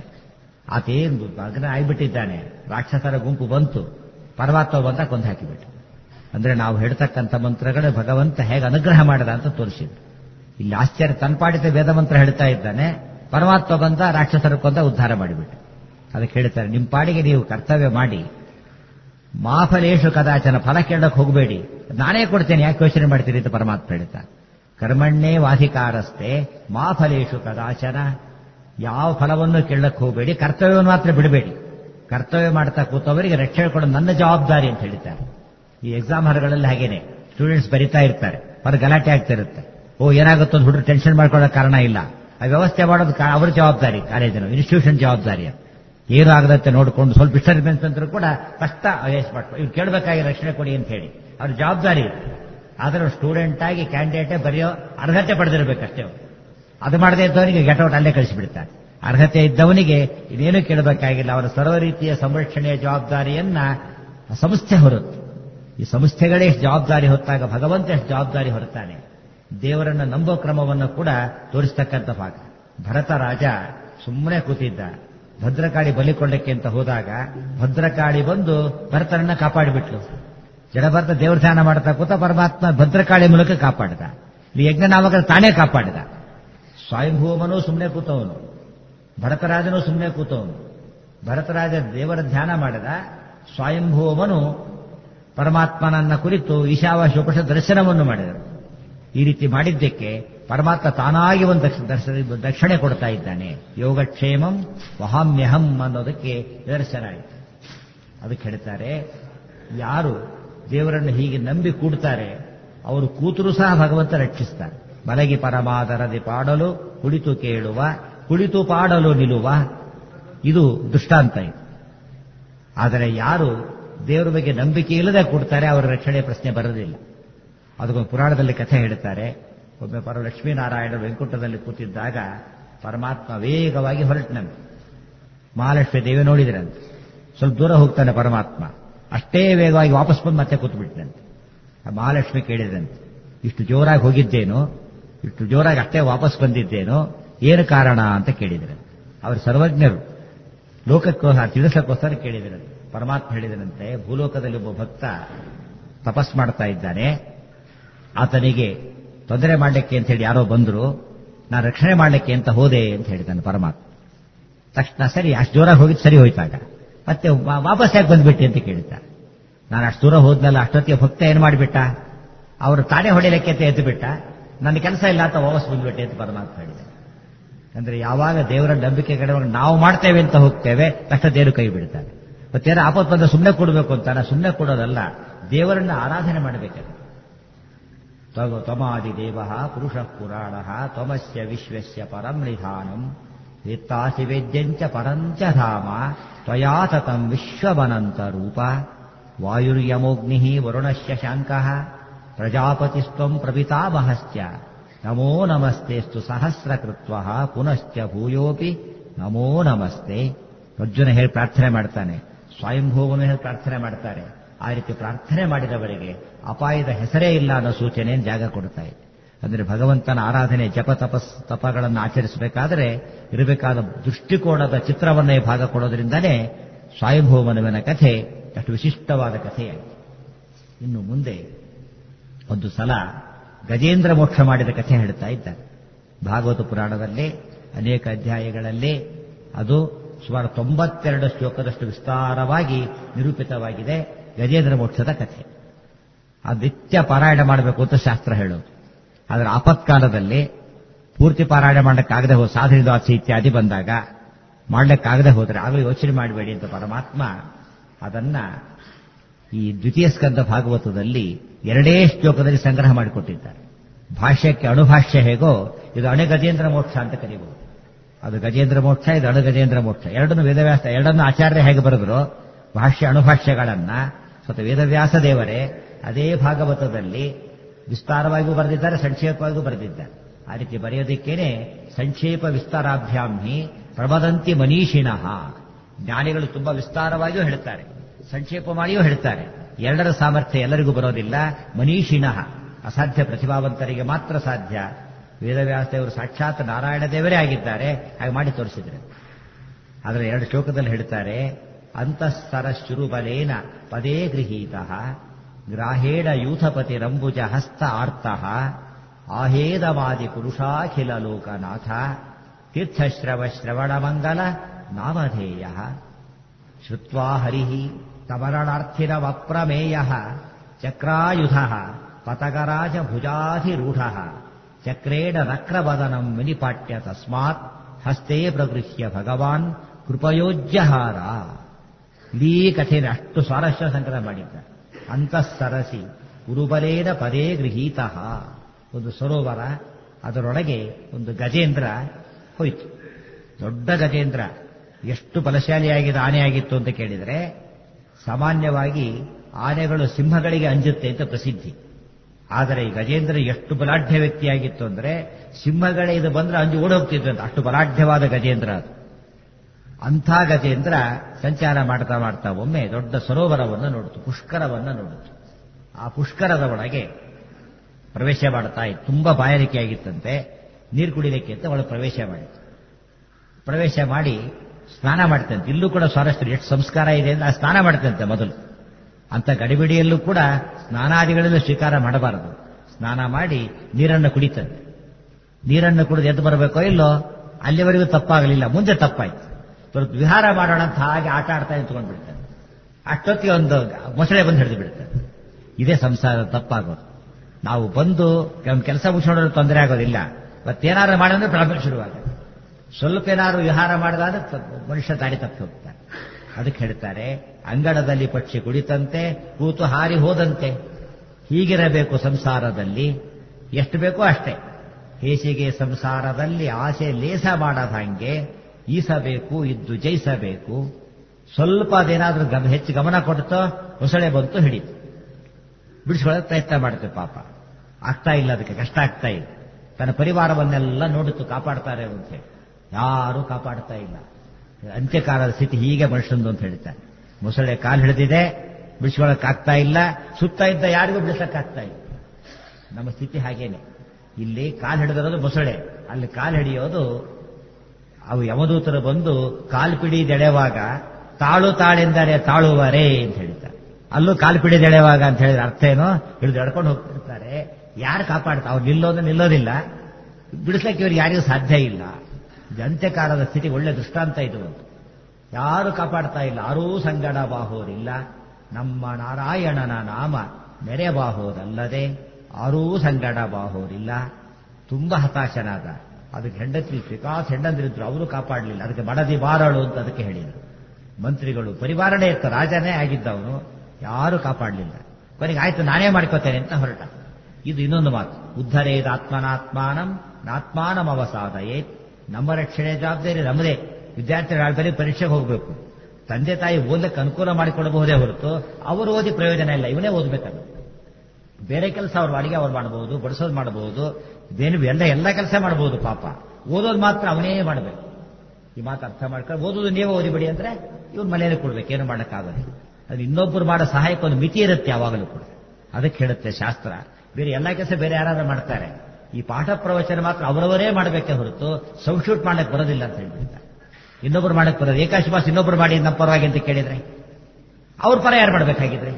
ಆತೇನು ಮಗ್ನ ಆಗಿಬಿಟ್ಟಿದ್ದಾನೆ ರಾಕ್ಷಸರ ಗುಂಪು ಬಂತು ಪರಮಾತ್ಮ ಬಂದ ಕೊಂದು ಹಾಕಿಬಿಟ್ಟು ಅಂದ್ರೆ ನಾವು ಹೇಳ್ತಕ್ಕಂಥ ಮಂತ್ರಗಳು ಭಗವಂತ ಹೇಗೆ ಅನುಗ್ರಹ ಮಾಡಿದ ಅಂತ ತೋರಿಸಿದ್ರು ಇಲ್ಲಿ ಆಶ್ಚರ್ಯ ತನ್ಪಾಡಿತ ವೇದ ಮಂತ್ರ ಹೇಳ್ತಾ ಇದ್ದಾನೆ ಪರಮಾತ್ಮ ಬಂದ ರಾಕ್ಷಸರ ಕೊಂದ ಉದ್ಧಾರ ಮಾಡಿಬಿಟ್ಟು ಅದಕ್ಕೆ ಹೇಳ್ತಾರೆ ನಿಮ್ಮ ಪಾಡಿಗೆ ನೀವು ಕರ್ತವ್ಯ ಮಾಡಿ ಮಾಫಲೇಶು ಕದಾಚನ ಫಲ ಕೇಳಕ್ಕೆ ಹೋಗಬೇಡಿ ನಾನೇ ಕೊಡ್ತೇನೆ ಯಾಕೆ ಯೋಚನೆ ಮಾಡ್ತೀರಿ ಅಂತ ಪರಮಾತ್ಮ ಹೇಳ್ತಾ ಕರ್ಮಣ್ಣೇ ವಾಧಿಕಾರಸ್ತೆ ಮಾಫಲೇಶು ಕದಾಚನ ಯಾವ ಫಲವನ್ನು ಕೇಳಕ್ಕೆ ಹೋಗಬೇಡಿ ಕರ್ತವ್ಯವನ್ನು ಮಾತ್ರ ಬಿಡಬೇಡಿ ಕರ್ತವ್ಯ ಮಾಡ್ತಾ ಕೂತವರಿಗೆ ರಕ್ಷಣೆ ಕೊಡೋದು ನನ್ನ ಜವಾಬ್ದಾರಿ ಅಂತ ಹೇಳ್ತಾರೆ ಈ ಎಕ್ಸಾಮ್ ಹಾಲ್ಗಳಲ್ಲಿ ಹಾಗೇನೆ ಸ್ಟೂಡೆಂಟ್ಸ್ ಬರಿತಾ ಇರ್ತಾರೆ ಅವ್ರ ಗಲಾಟೆ ಆಗ್ತಾ ಇರುತ್ತೆ ಓ ಏನಾಗುತ್ತೋ ಅಂತ ಹುಡುಗರು ಟೆನ್ಷನ್ ಮಾಡ್ಕೊಳ್ಳೋ ಕಾರಣ ಇಲ್ಲ ಆ ವ್ಯವಸ್ಥೆ ಮಾಡೋದು ಅವ್ರ ಜವಾಬ್ದಾರಿ ಕಾಲೇಜಿನ ಇನ್ಸ್ಟಿಟ್ಯೂಷನ್ ಜವಾಬ್ದಾರಿ ಏನು ಆಗದಂತೆ ನೋಡಿಕೊಂಡು ಸ್ವಲ್ಪ ಡಿಸ್ಟರ್ಬೆನ್ಸ್ ಅಂತೂ ಕೂಡ ಕಷ್ಟ ಅವೇಸ್ ಮಾಡ್ಕೊಂಡು ಇವ್ರು ಕೇಳಬೇಕಾಗಿ ರಕ್ಷಣೆ ಕೊಡಿ ಅಂತ ಹೇಳಿ ಅವ್ರ ಜವಾಬ್ದಾರಿ ಆದರೆ ಸ್ಟೂಡೆಂಟ್ ಆಗಿ ಕ್ಯಾಂಡಿಡೇಟೇ ಬರೆಯೋ ಅರ್ಹತೆ ಪಡೆದಿರಬೇಕಷ್ಟೇ ಅವ್ರು. ಅದು ಮಾಡದೇ ಇದ್ದವನಿಗೆ ಗೆಟೌಟ್ ಅಲ್ಲೇ ಕಳಿಸಿಬಿಡ್ತಾರೆ ಅರ್ಹತೆ ಇದ್ದವನಿಗೆ ಇದೇನು ಕೇಳಬೇಕಾಗಿಲ್ಲ ಅವರ ಸರ್ವ ರೀತಿಯ ಸಂರಕ್ಷಣೆಯ ಜವಾಬ್ದಾರಿಯನ್ನ ಸಂಸ್ಥೆ ಹೊರುತ್ತೆ ಈ ಸಂಸ್ಥೆಗಳೇ ಎಷ್ಟು ಜವಾಬ್ದಾರಿ ಹೊತ್ತಾಗ ಭಗವಂತ ಎಷ್ಟು ಜವಾಬ್ದಾರಿ ಹೊರತಾನೆ ದೇವರನ್ನ ನಂಬೋ ಕ್ರಮವನ್ನು ಕೂಡ ತೋರಿಸ್ತಕ್ಕಂಥ ಭಾಗ ಭರತ ರಾಜ ಸುಮ್ಮನೆ ಕೂತಿದ್ದ ಭದ್ರಕಾಳಿ ಬಲಿಕೊಳ್ಳಕ್ಕೆ ಅಂತ ಹೋದಾಗ ಭದ್ರಕಾಳಿ ಬಂದು ಭರತನನ್ನ ಕಾಪಾಡಿಬಿಟ್ಲು ಜಡಭರತ ದೇವ್ರ ಧ್ಯಾನ ಮಾಡ್ತಾ ಕೂತ ಪರಮಾತ್ಮ ಭದ್ರಕಾಳಿ ಮೂಲಕ ಕಾಪಾಡಿದ ಈ ಯಜ್ಞನಾಮಕ ತಾನೇ ಕಾಪಾಡಿದ ಸ್ವಯಂಭೂಮನೂ ಸುಮ್ಮನೆ ಕೂತವನು ಭರತರಾಜನೂ ಸುಮ್ಮನೆ ಕೂತವನು ಭರತರಾಜ ದೇವರ ಧ್ಯಾನ ಮಾಡಿದ ಸ್ವಯಂಭೂಮನು ಪರಮಾತ್ಮನನ್ನ ಕುರಿತು ಈಶಾವಾಸ್ಯ ಉಪನಿಷತ್ ದರ್ಶನವನ್ನು ಮಾಡಿದರು ಈ ರೀತಿ ಮಾಡಿದ್ದಕ್ಕೆ ಪರಮಾತ್ಮ ತಾನಾಗಿ ಒಂದು ದಕ್ಷ- ದರ್ಶನ ದಕ್ಷಿಣೆ ಕೊಡ್ತಾ ಇದ್ದಾನೆ ಯೋಗಕ್ಷೇಮಂ ವಹಾಮ್ಯಹಂ ಅನ್ನೋದಕ್ಕೆ ನಿದರ್ಶನ ಆಯಿತು ಅದಕ್ಕೆ ಹೇಳ್ತಾರೆ ಯಾರು ದೇವರನ್ನು ಹೀಗೆ ನಂಬಿ ಕೂಡ್ತಾರೆ ಅವರು ಕೂತರು ಸಹ ಭಗವಂತ ರಕ್ಷಿಸ್ತಾರೆ ಮಲಗಿ ಪರಮಾದರದಿ ಪಾಡಲು ಕುಳಿತು ಕೇಳುವ ಕುಳಿತು ಪಾಡಲು ನಿಲ್ಲುವ ಇದು ದೃಷ್ಟಾಂತ ಇದು ಆದರೆ ಯಾರು ದೇವರ ಬಗ್ಗೆ ನಂಬಿಕೆ ಇಲ್ಲದೆ ಕೊಡ್ತಾರೆ ಅವರ ರಕ್ಷಣೆ ಪ್ರಶ್ನೆ ಬರೋದಿಲ್ಲ ಅದಕ್ಕೊಂದು ಪುರಾಣದಲ್ಲಿ ಕಥೆ ಹೇಳ್ತಾರೆ ಒಮ್ಮೆ ಪರ ಲಕ್ಷ್ಮೀನಾರಾಯಣ ವೈಕುಂಠದಲ್ಲಿ ಕೂತಿದ್ದಾಗ ಪರಮಾತ್ಮ ವೇಗವಾಗಿ ಹೊರಟನಂತೆ ಮಹಾಲಕ್ಷ್ಮಿ ದೇವಿ ನೋಡಿದ್ರಂತೆ ಸ್ವಲ್ಪ ದೂರ ಹೋಗ್ತಾನೆ ಪರಮಾತ್ಮ ಅಷ್ಟೇ ವೇಗವಾಗಿ ವಾಪಸ್ ಬಂದು ಮತ್ತೆ ಕೂತ್ಬಿಟ್ನಂತೆ ಆ ಮಹಾಲಕ್ಷ್ಮಿ ಕೇಳಿದಂತೆ ಇಷ್ಟು ಜೋರಾಗಿ ಹೋಗಿದ್ದೇನು ಇಷ್ಟು ಜೋರಾಗಿ ಅಷ್ಟೇ ವಾಪಸ್ ಬಂದಿದ್ದೇನೋ ಏನು ಕಾರಣ ಅಂತ ಕೇಳಿದ್ರೆ ಅವರು ಸರ್ವಜ್ಞರು ಲೋಕಕ್ಕೋಸ್ಕರ ತಿಳಿಸಕ್ಕೋಸ್ಕರ ಕೇಳಿದರು ಪರಮಾತ್ಮ ಹೇಳಿದನಂತೆ ಭೂಲೋಕದಲ್ಲಿ ಒಬ್ಬ ಭಕ್ತ ತಪಸ್ ಮಾಡ್ತಾ ಇದ್ದಾನೆ ಆತನಿಗೆ ತೊಂದರೆ ಮಾಡಲಿಕ್ಕೆ ಅಂತ ಹೇಳಿ ಯಾರೋ ಬಂದರು ನಾನು ರಕ್ಷಣೆ ಮಾಡಲಿಕ್ಕೆ ಅಂತ ಹೋದೆ ಅಂತ ಹೇಳಿದ್ದಾನೆ ಪರಮಾತ್ಮ ತಕ್ಷಣ ಸರಿ ಅಷ್ಟು ಜೋರಾಗಿ ಹೋಗಿದ್ದು ಸರಿ ಹೋಯ್ತಾಗ ಮತ್ತೆ ವಾ- ವಾಪಸ್ ಯಾಕೆ ಬಂದ್ಬಿಟ್ಟೆ ಅಂತ ಕೇಳಿದ್ದ ನಾನು ಅಷ್ಟು ದೂರ ಹೋದ್ನಲ್ಲ ಅಷ್ಟೊತ್ತಿಗೆ ಭಕ್ತ ಏನ್ ಮಾಡಿಬಿಟ್ಟ ಅವರು ತಾನೇ ಹೊಡಿಲಿಕ್ಕೆ ಅಂತ ಎದ್ದು ಬಿಟ್ಟ ನನ್ನ ಕೆಲಸ ಇಲ್ಲ ಅಂತ ವಾಪಸ್ ಬಂದ್ಬಿಟ್ಟೆ ಅಂತ ಪರಮಾತ್ಮ ಹೇಳಿದ ಅಂದ್ರೆ ಯಾವಾಗ ದೇವರ ನಂಬಿಕೆ ಕಡೆ ನಾವು ಮಾಡ್ತೇವೆ ಅಂತ ಹೋಗ್ತೇವೆ ತಕ್ಷಣ ದೇವರು ಕೈ ಬಿಡ್ತಾರೆ ಮತ್ತೇನೋ ಆಪತ್ ಬಂದ ಸುಮ್ಮನೆ ಕೊಡಬೇಕು ಅಂತಾನೆ ಸುಮ್ಮನೆ ಕೊಡೋದಲ್ಲ ದೇವರನ್ನ ಆರಾಧನೆ ಮಾಡಬೇಕಲ್ಲ ತ್ವ- ತ್ವಮಾದಿ ದೇವ ಪುರುಷ ಪುರಾಣ ತ್ವಮಸ್ಯ ವಿಶ್ವಸ್ಯ ಪರಂ ನಿಧಾನಂ ವೇತ್ತಾಸಿ ವೇದ್ಯಂಚ ಪರಂಚ ಧಾಮ ತ್ವಯಾ ತತಂ ವಿಶ್ವವನಂತ ರೂಪ ವಾಯುರ್ಯಮೋಗ್ನಿ ವರುಣಶ್ಯ ಶಾಂಕಃ ಪ್ರಜಾಪತಿಸ್ತ್ವಂ ಪ್ರಪಿತಾಮಹಶ್ಚ ನಮೋ ನಮಸ್ತೆಸ್ತು ಸಹಸ್ರಕೃತ್ವ ಪುನಶ್ಚ ಭೂಯೋಪಿ ನಮೋ ನಮಸ್ತೆ ಅರ್ಜುನ ಹೇಳಿ ಪ್ರಾರ್ಥನೆ ಮಾಡ್ತಾನೆ ಸ್ವಯಂಭೂವನು ಹೇಳಿ ಪ್ರಾರ್ಥನೆ ಮಾಡ್ತಾರೆ ಆ ರೀತಿ ಪ್ರಾರ್ಥನೆ ಮಾಡಿದವರಿಗೆ ಅಪಾಯದ ಹೆಸರೇ ಇಲ್ಲ ಅನ್ನೋ ಸೂಚನೆ ಜಾಗ ಕೊಡ್ತಾ ಇದೆ ಅಂದ್ರೆ ಭಗವಂತನ ಆರಾಧನೆ ಜಪ ತಪಸ್ ತಪಗಳನ್ನು ಆಚರಿಸಬೇಕಾದರೆ ಇರಬೇಕಾದ ದೃಷ್ಟಿಕೋನದ ಚಿತ್ರವನ್ನೇ ಭಾಗ ಕೊಡೋದ್ರಿಂದನೇ ಸ್ವಯಂಭೂಮನುವಿನ ಕಥೆ ಅಷ್ಟು ವಿಶಿಷ್ಟವಾದ ಕಥೆಯಾಗಿದೆ ಇನ್ನು ಮುಂದೆ ಒಂದು ಸಲ ಗಜೇಂದ್ರ ಮೋಕ್ಷ ಮಾಡಿದ ಕಥೆ ಹೇಳ್ತಾ ಇದ್ದಾರೆ ಭಾಗವತ ಪುರಾಣದಲ್ಲಿ ಅನೇಕ ಅಧ್ಯಾಯಗಳಲ್ಲಿ ಅದು ಸುಮಾರು ತೊಂಬತ್ತೆರಡು ಶ್ಲೋಕದಷ್ಟು ವಿಸ್ತಾರವಾಗಿ ನಿರೂಪಿತವಾಗಿದೆ ಗಜೇಂದ್ರ ಮೋಕ್ಷದ ಕಥೆ ಆ ನಿತ್ಯ ಪಾರಾಯಣ ಮಾಡಬೇಕು ಅಂತ ಶಾಸ್ತ್ರ ಹೇಳೋದು ಅದರ ಆಪತ್ಕಾಲದಲ್ಲಿ ಪೂರ್ತಿ ಪಾರಾಯಣ ಮಾಡಕ್ಕಾಗದೆ ಹೋದ ಸಾಧನೆ ದಾಸಿ ಇತ್ಯಾದಿ ಬಂದಾಗ ಮಾಡ್ಲಿಕ್ಕಾಗದೆ ಹೋದ್ರೆ ಆಗಲೂ ಯೋಚನೆ ಮಾಡಬೇಡಿ ಅಂತ ಪರಮಾತ್ಮ ಅದನ್ನ ಈ ದ್ವಿತೀಯ ಸ್ಕಂದ ಭಾಗವತದಲ್ಲಿ ಎರಡೇ ಶ್ಲೋಕದಲ್ಲಿ ಸಂಗ್ರಹ ಮಾಡಿಕೊಟ್ಟಿದ್ದಾರೆ ಭಾಷ್ಯಕ್ಕೆ ಅಣುಭಾಷ್ಯ ಹೇಗೋ ಇದು ಅಣುಗಜೇಂದ್ರ ಮೋಕ್ಷ ಅಂತ ಕರೀಬಹುದು ಅದು ಗಜೇಂದ್ರ ಮೋಕ್ಷ ಇದು ಅಣುಗಜೇಂದ್ರ ಮೋಕ್ಷ ಎರಡನ್ನು ವೇದವ್ಯಾಸ ಎರಡನ್ನು ಆಚಾರ್ಯ ಹೇಗೆ ಬರೆದ್ರು ಭಾಷ್ಯ ಅಣುಭಾಷ್ಯಗಳನ್ನ ಸ್ವತಃ ವೇದವ್ಯಾಸ ದೇವರೇ ಅದೇ ಭಾಗವತದಲ್ಲಿ ವಿಸ್ತಾರವಾಗಿಯೂ ಬರೆದಿದ್ದಾರೆ ಸಂಕ್ಷೇಪವಾಗಿಯೂ ಬರೆದಿದ್ದಾರೆ ಆ ರೀತಿ ಬರೆಯೋದಕ್ಕೇನೆ ಸಂಕ್ಷೇಪ ವಿಸ್ತಾರಾಭ್ಯಾಮಿ ಪ್ರಬದಂತಿ ಮನೀಷಿಣಃ ಜ್ಞಾನಿಗಳು ತುಂಬಾ ವಿಸ್ತಾರವಾಗಿಯೂ ಹೇಳ್ತಾರೆ ಸಂಕ್ಷೇಪ ಮಾಡಿಯೂ ಹೇಳ್ತಾರೆ ಎರಡರ ಸಾಮರ್ಥ್ಯ ಎಲ್ಲರಿಗೂ ಬರೋದಿಲ್ಲ ಮನೀಷಿಣಃ ಅಸಾಧ್ಯ ಪ್ರತಿಭಾವಂತರಿಗೆ ಮಾತ್ರ ಸಾಧ್ಯ ವೇದವ್ಯಾಸ ದೇವರು ಸಾಕ್ಷಾತ್ ನಾರಾಯಣ ದೇವರೇ ಆಗಿದ್ದಾರೆ ಹಾಗೆ ಮಾಡಿ ತೋರಿಸಿದ್ರೆ ಆದರೆ ಎರಡು ಶ್ಲೋಕದಲ್ಲಿ ಹೇಳ್ತಾರೆ ಅಂತಃಸ್ಥರ ಶುರುಬಲೇನ ಪದೇ ಗೃಹೀತ ಗ್ರಾಹೇಣ ಯೂಥಪತಿ ರಂಬುಜ ಹಸ್ತ ಆರ್ತಃ ಆಹೇದವಾದಿ ಪುರುಷಾಖಿಲ ಲೋಕನಾಥ ತೀರ್ಥಶ್ರವ ಶ್ರವಣ ಮಂಗಲ ನಾಮಧೇಯ ಶ್ರುತ್ವಾ ಹರಿ ತಮರಣಾರ್ಥಿನವಪ್ರಮೇಯ ಚಕ್ರಾಯುಧ ಪತಗರಾಜ ಭುಜಾಧಿರೂಢ ಚಕ್ರೇಣ ನಕ್ರವದನಂ ವಿನಿಪಾಟ್ಯ ತಸ್ಮಾತ್ ಹಸ್ತೆ ಪ್ರಗೃಹ್ಯ ಭಗವಾನ್ ಕೃಪಯೋಜ್ಯಹಾರ ಇಡೀ ಕಥೆಯನ್ನು ಅಷ್ಟು ಸ್ವಾರಸ್ಯ ಸಂಗ್ರಹ ಮಾಡಿದ್ದ ಅಂತಃಸರಸಿ ಗುರುಬಲೇನ ಪದೇ ಗೃಹೀತ ಒಂದು ಸರೋವರ ಅದರೊಳಗೆ ಒಂದು ಗಜೇಂದ್ರ ಹೋಯಿತು ದೊಡ್ಡ ಗಜೇಂದ್ರ ಎಷ್ಟು ಬಲಶಾಲಿಯಾಗಿದ್ದ ಆನೆಯಾಗಿತ್ತು ಅಂತ ಕೇಳಿದರೆ ಸಾಮಾನ್ಯವಾಗಿ ಆನೆಗಳು ಸಿಂಹಗಳಿಗೆ ಅಂಜುತ್ತೆ ಅಂತ ಪ್ರಸಿದ್ಧಿ ಆದರೆ ಈ ಗಜೇಂದ್ರ ಎಷ್ಟು ಬಲಾಢ್ಯ ವ್ಯಕ್ತಿಯಾಗಿತ್ತು ಅಂದ್ರೆ ಸಿಂಹಗಳೇ ಇದು ಬಂದ್ರೆ ಅಂಜು ಓಡೋಗ್ತಿದ್ರು ಅಂತ ಅಷ್ಟು ಬಲಾಢ್ಯವಾದ ಗಜೇಂದ್ರ ಅದು ಅಂಥ ಗಜೇಂದ್ರ ಸಂಚಾರ ಮಾಡ್ತಾ ಮಾಡ್ತಾ ಒಮ್ಮೆ ದೊಡ್ಡ ಸರೋವರವನ್ನು ನೋಡಿತು ಪುಷ್ಕರವನ್ನು ನೋಡಿತು ಆ ಪುಷ್ಕರದ ಒಳಗೆ ಪ್ರವೇಶ ಮಾಡ್ತಾ ಇತ್ತು ತುಂಬಾ ಬಾಯಾರಿಕೆಯಾಗಿತ್ತಂತೆ ನೀರು ಕುಡಿಲಿಕ್ಕೆ ಅಂತ ಒಳಗೆ ಪ್ರವೇಶ ಮಾಡಿತು ಪ್ರವೇಶ ಮಾಡಿ ಸ್ನಾನ ಮಾಡ್ತಂತೆ ಇಲ್ಲೂ ಕೂಡ ಸ್ವಾರಸ್ಯ ಎಷ್ಟು ಸಂಸ್ಕಾರ ಇದೆ ಅಂದ್ರೆ ಆ ಸ್ನಾನ ಮಾಡ್ತಂತೆ ಮೊದಲು ಅಂತ ಗಡಿಬಿಡಿಯಲ್ಲೂ ಕೂಡ ಸ್ನಾನಾದಿಗಳಲ್ಲೂ ಸ್ವೀಕಾರ ಮಾಡಬಾರದು ಸ್ನಾನ ಮಾಡಿ ನೀರನ್ನು ಕುಡಿತಂತೆ ನೀರನ್ನು ಕುಡಿದು ಎದ್ದು ಬರಬೇಕೋ ಇಲ್ಲೋ ಅಲ್ಲಿವರೆಗೂ ತಪ್ಪಾಗಲಿಲ್ಲ ಮುಂದೆ ತಪ್ಪಾಯ್ತು ಸ್ವಲ್ಪ ವಿಹಾರ ಮಾಡೋಣ ಅಂತ ಹಾಗೆ ಆಟ ಆಡ್ತಾ ನಿಂತ್ಕೊಂಡು ಬಿಡ್ತಾನೆ ಅಷ್ಟೊತ್ತಿಗೆ ಒಂದು ಮೊಸಳೆ ಬಂದು ಹಿಡಿದು ಬಿಡ್ತಾನೆ ಇದೇ ಸಂಸಾರ ತಪ್ಪಾಗೋದು ನಾವು ಬಂದು ಒಂದು ಕೆಲಸ ಮುಗಿಸೋದ್ರೆ ತೊಂದರೆ ಆಗೋದಿಲ್ಲ ಮತ್ತೇನಾದ್ರು ಮಾಡಿದ್ರೆ ಪ್ರಾಬ್ಲಮ್ ಶುರುವಾಗುತ್ತೆ ಸ್ವಲ್ಪ ಏನಾದ್ರು ವಿಹಾರ ಮಾಡಿದಾಗ ಮನುಷ್ಯ ದಾರಿ ತಪ್ಪಿ ಹೋಗ್ತಾನೆ ಅದಕ್ಕೆ ಹೇಳ್ತಾರೆ ಅಂಗಡದಲ್ಲಿ ಪಕ್ಷಿ ಕುಡಿತಂತೆ ಕೂತು ಹಾರಿ ಹೋದಂತೆ ಹೀಗಿರಬೇಕು ಸಂಸಾರದಲ್ಲಿ ಎಷ್ಟು ಬೇಕೋ ಅಷ್ಟೇ ಹೇಸಿಗೆ ಸಂಸಾರದಲ್ಲಿ ಆಸೆ ಲೇಸ ಮಾಡದ ಹಂಗೆ ಈಸಬೇಕು ಇದ್ದು ಜಯಿಸಬೇಕು ಸ್ವಲ್ಪ ಅದೇನಾದ್ರೂ ಗಮ ಹೆಚ್ಚು ಗಮನ ಕೊಡ್ತೋ ಹೊಸಳೆ ಬಂತು ಹಿಡಿತು ಬಿಡಿಸ್ಕೊಳ್ಳೋಕೆ ಪ್ರಯತ್ನ ಮಾಡುತ್ತೆ ಪಾಪ ಆಗ್ತಾ ಇಲ್ಲ ಅದಕ್ಕೆ ಕಷ್ಟ ಆಗ್ತಾ ಇದೆ ತನ್ನ ಪರಿವಾರವನ್ನೆಲ್ಲ ನೋಡಿತು ಕಾಪಾಡ್ತಾರೆ ಅಂತ ಹೇಳಿ ಯಾರೂ ಕಾಪಾಡ್ತಾ ಇಲ್ಲ ಅಂತ್ಯಕಾಲದ ಸ್ಥಿತಿ ಹೀಗೆ ಮನುಷ್ಯಂದು ಅಂತ ಹೇಳ್ತಾರೆ ಮೊಸಳೆ ಕಾಲು ಹಿಡಿದಿದೆ ಬಿಡಿಸ್ಕೊಳಕ್ ಆಗ್ತಾ ಇಲ್ಲ ಸುತ್ತ ಇದ್ದ ಯಾರಿಗೂ ಬಿಡಿಸಕ್ಕಾಗ್ತಾ ಇಲ್ಲ ನಮ್ಮ ಸ್ಥಿತಿ ಹಾಗೇನೆ ಇಲ್ಲಿ ಕಾಲು ಹಿಡಿದಿರೋದು ಮೊಸಳೆ ಅಲ್ಲಿ ಕಾಲು ಹಿಡಿಯೋದು ಅವು ಯಮದೂತರು ಬಂದು ಕಾಲ್ಪಿಡಿದೆಳೆವಾಗ ತಾಳು ತಾಳೆಂದರೆ ತಾಳುವರೇ ಅಂತ ಹೇಳ್ತಾರೆ ಅಲ್ಲೂ ಕಾಲ್ಪಿಡಿದೆಳೆವಾಗ ಅಂತ ಹೇಳಿದ್ರೆ ಅರ್ಥ ಏನೋ ಹಿಡಿದು ಎಡ್ಕೊಂಡು ಹೋಗ್ತಿರ್ತಾರೆ ಯಾರು ಕಾಪಾಡ್ತಾರೆ ಅವ್ರು ನಿಲ್ಲೋದು ನಿಲ್ಲೋದಿಲ್ಲ ಬಿಡಿಸ್ಲಿಕ್ಕೆ ಇವ್ರಿಗೆ ಯಾರಿಗೂ ಸಾಧ್ಯ ಇಲ್ಲ ಇದು ಅಂತ್ಯಕಾಲದ ಸ್ಥಿತಿ ಒಳ್ಳೆ ದೃಷ್ಟಾಂತ ಇದು ಯಾರು ಕಾಪಾಡ್ತಾ ಇಲ್ಲ ಯಾರೂ ಸಂಗಡ ಬಾಹೋರಿಲ್ಲ ನಮ್ಮ ನಾರಾಯಣನ ನಾಮ ನೆರೆಬಾಹೋದಲ್ಲದೆ ಯಾರೂ ಸಂಗಡ ಬಾಹೋರಿಲ್ಲ ತುಂಬಾ ಹತಾಶನಾದ ಅದಕ್ಕೆ ಹೆಂಡತಿ ಶ್ರೀಕಾಸ್ ಹೆಂಡಂದ್ರಿದ್ರು ಅವರು ಕಾಪಾಡಲಿಲ್ಲ ಅದಕ್ಕೆ ಬಡದಿ ಬಾರಳು ಅಂತ ಅದಕ್ಕೆ ಹೇಳಿದರು ಮಂತ್ರಿಗಳು ಪರಿವಾರನೇ ಇತ್ತು ರಾಜನೇ ಆಗಿದ್ದವನು ಯಾರು ಕಾಪಾಡಲಿಲ್ಲ ಕೊನೆಗೆ ಆಯ್ತು ನಾನೇ ಮಾಡ್ಕೋತೇನೆ ಅಂತ ಹೊರಟ ಇದು ಇನ್ನೊಂದು ಮಾತು ಉದ್ಧರೇದ ಆತ್ಮನಾತ್ಮಾನಂ ನಾತ್ಮಾನಂ ಅವಸಾದಯೇ ನಮ್ಮ ರಕ್ಷಣೆ ಜವಾಬ್ದಾರಿ ನಮ್ಮದೇ ವಿದ್ಯಾರ್ಥಿಗಳು ಬರೀ ಪರೀಕ್ಷೆಗೆ ಹೋಗಬೇಕು ತಂದೆ ತಾಯಿ ಓದಕ್ಕೆ ಅನುಕೂಲ ಮಾಡಿಕೊಡಬಹುದೇ ಹೊರತು ಅವರು ಓದಿ ಪ್ರಯೋಜನ ಇಲ್ಲ ಇವನೇ ಓದಬೇಕಲ್ಲ ಬೇರೆ ಕೆಲಸ ಅವ್ರು ಅಡಿಗೆ ಅವ್ರು ಮಾಡಬಹುದು ಬಡಿಸೋದು ಮಾಡಬಹುದು ಬೇರೆ ಎಲ್ಲ ಎಲ್ಲ ಕೆಲಸ ಮಾಡಬಹುದು ಪಾಪ ಓದೋದು ಮಾತ್ರ ಅವನೇ ಮಾಡಬೇಕು ಈ ಮಾತು ಅರ್ಥ ಮಾಡ್ಕೊಂಡು ಓದೋದು ನೀವೇ ಓದಿಬಿಡಿ ಅಂದ್ರೆ ಇವ್ರು ಮನೆಯಲ್ಲಿ ಕೊಡ್ಬೇಕು ಏನು ಮಾಡೋಕ್ಕಾಗಲ್ಲ ಅದು ಇನ್ನೊಬ್ಬರು ಮಾಡೋ ಸಹಾಯಕ್ಕೆ ಒಂದು ಮಿತಿ ಇರುತ್ತೆ ಯಾವಾಗಲೂ ಕೂಡ ಅದಕ್ಕೆ ಹೇಳುತ್ತೆ ಶಾಸ್ತ್ರ ಬೇರೆ ಎಲ್ಲ ಕೆಲಸ ಬೇರೆ ಯಾರಾದ್ರೂ ಮಾಡ್ತಾರೆ ಈ ಪಾಠ ಪ್ರವಚನ ಮಾತ್ರ ಅವರವರೇ ಮಾಡಬೇಕೇ ಹೊರತು ಸಂಶೂಟ್ ಮಾಡಕ್ಕೆ ಬರೋದಿಲ್ಲ ಅಂತ ಹೇಳ್ಬಿಡ್ತಾರೆ ಇನ್ನೊಬ್ರು ಮಾಡಕ್ಕೆ ಬರೋದು ಏಕಾಶಿ ಮಾಸ ಇನ್ನೊಬ್ರು ಮಾಡಿ ನಮ್ಮ ಪರವಾಗಿ ಅಂತ ಕೇಳಿದ್ರೆ ಅವ್ರ ಪರ ಯಾರು ಮಾಡಬೇಕಾಗಿದ್ರೆ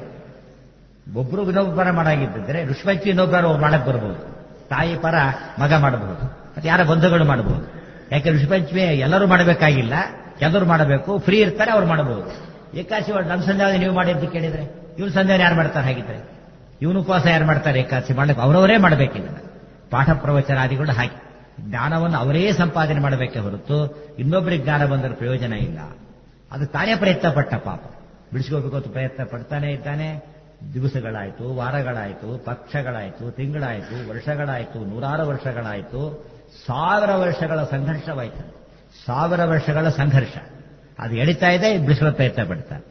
ಒಬ್ರು ಇನ್ನೊಬ್ಬರ ಪರ ಮಾಡಾಗಿದ್ದರೆ ಋಷಭಚ್ಚಿ ಇನ್ನೊಬ್ಬರು ಮಾಡಕ್ ಬರಬಹುದು ತಾಯಿ ಪರ ಮಗ ಮಾಡಬಹುದು ಮತ್ತೆ ಯಾರ ಬಂಧುಗಳು ಮಾಡಬಹುದು ಯಾಕೆ ಋಷಭಂಚಮಿ ಎಲ್ಲರೂ ಮಾಡಬೇಕಾಗಿಲ್ಲ ಎಲ್ಲರೂ ಮಾಡಬೇಕು ಫ್ರೀ ಇರ್ತಾರೆ ಅವ್ರು ಮಾಡಬಹುದು ಏಕಾಶಿ ನಮ್ಮ ಸಂಧ್ಯಾವಧಿ ನೀವು ಮಾಡಿ ಅಂತ ಕೇಳಿದ್ರೆ ಇವ್ರು ಸಂಧ್ಯಾವಧಿ ಯಾರು ಮಾಡ್ತಾರೆ ಹಾಗಿದ್ರೆ ಇವನು ಉಪವಾಸ ಯಾರು ಮಾಡ್ತಾರೆ ಏಕಾದಶಿ ಮಾಡಕ್ಕೆ ಅವರವರೇ ಮಾಡಬೇಕಿಲ್ಲ ಪಾಠ ಪ್ರವಚನಾದಿಗಳು ಹಾಗೆ ಜ್ಞಾನವನ್ನು ಅವರೇ ಸಂಪಾದನೆ ಮಾಡಬೇಕೆ ಹೊರತು ಇನ್ನೊಬ್ಬರಿಗೆ ಜ್ಞಾನ ಬಂದರೆ ಪ್ರಯೋಜನ ಇಲ್ಲ ಅದು ತಾನೇ ಪ್ರಯತ್ನ ಪಟ್ಟ ಪಾಪ ಬಿಡಿಸ್ಕೋಬೇಕು ಅಂತ ಪ್ರಯತ್ನ ಪಡ್ತಾನೆ ಇದ್ದಾನೆ ದಿವಸಗಳಾಯ್ತು ವಾರಗಳಾಯ್ತು ಪಕ್ಷಗಳಾಯ್ತು ತಿಂಗಳಾಯ್ತು ವರ್ಷಗಳಾಯ್ತು ನೂರಾರು ವರ್ಷಗಳಾಯ್ತು ಸಾವಿರ ವರ್ಷಗಳ ಸಂಘರ್ಷವಾಯ್ತು ಸಾವಿರ ವರ್ಷಗಳ ಸಂಘರ್ಷ ಅದು ಎಳಿತಾ ಇದೆ ಬಿಡಿಸುವ ಪ್ರಯತ್ನ ಪಡ್ತಾನೆ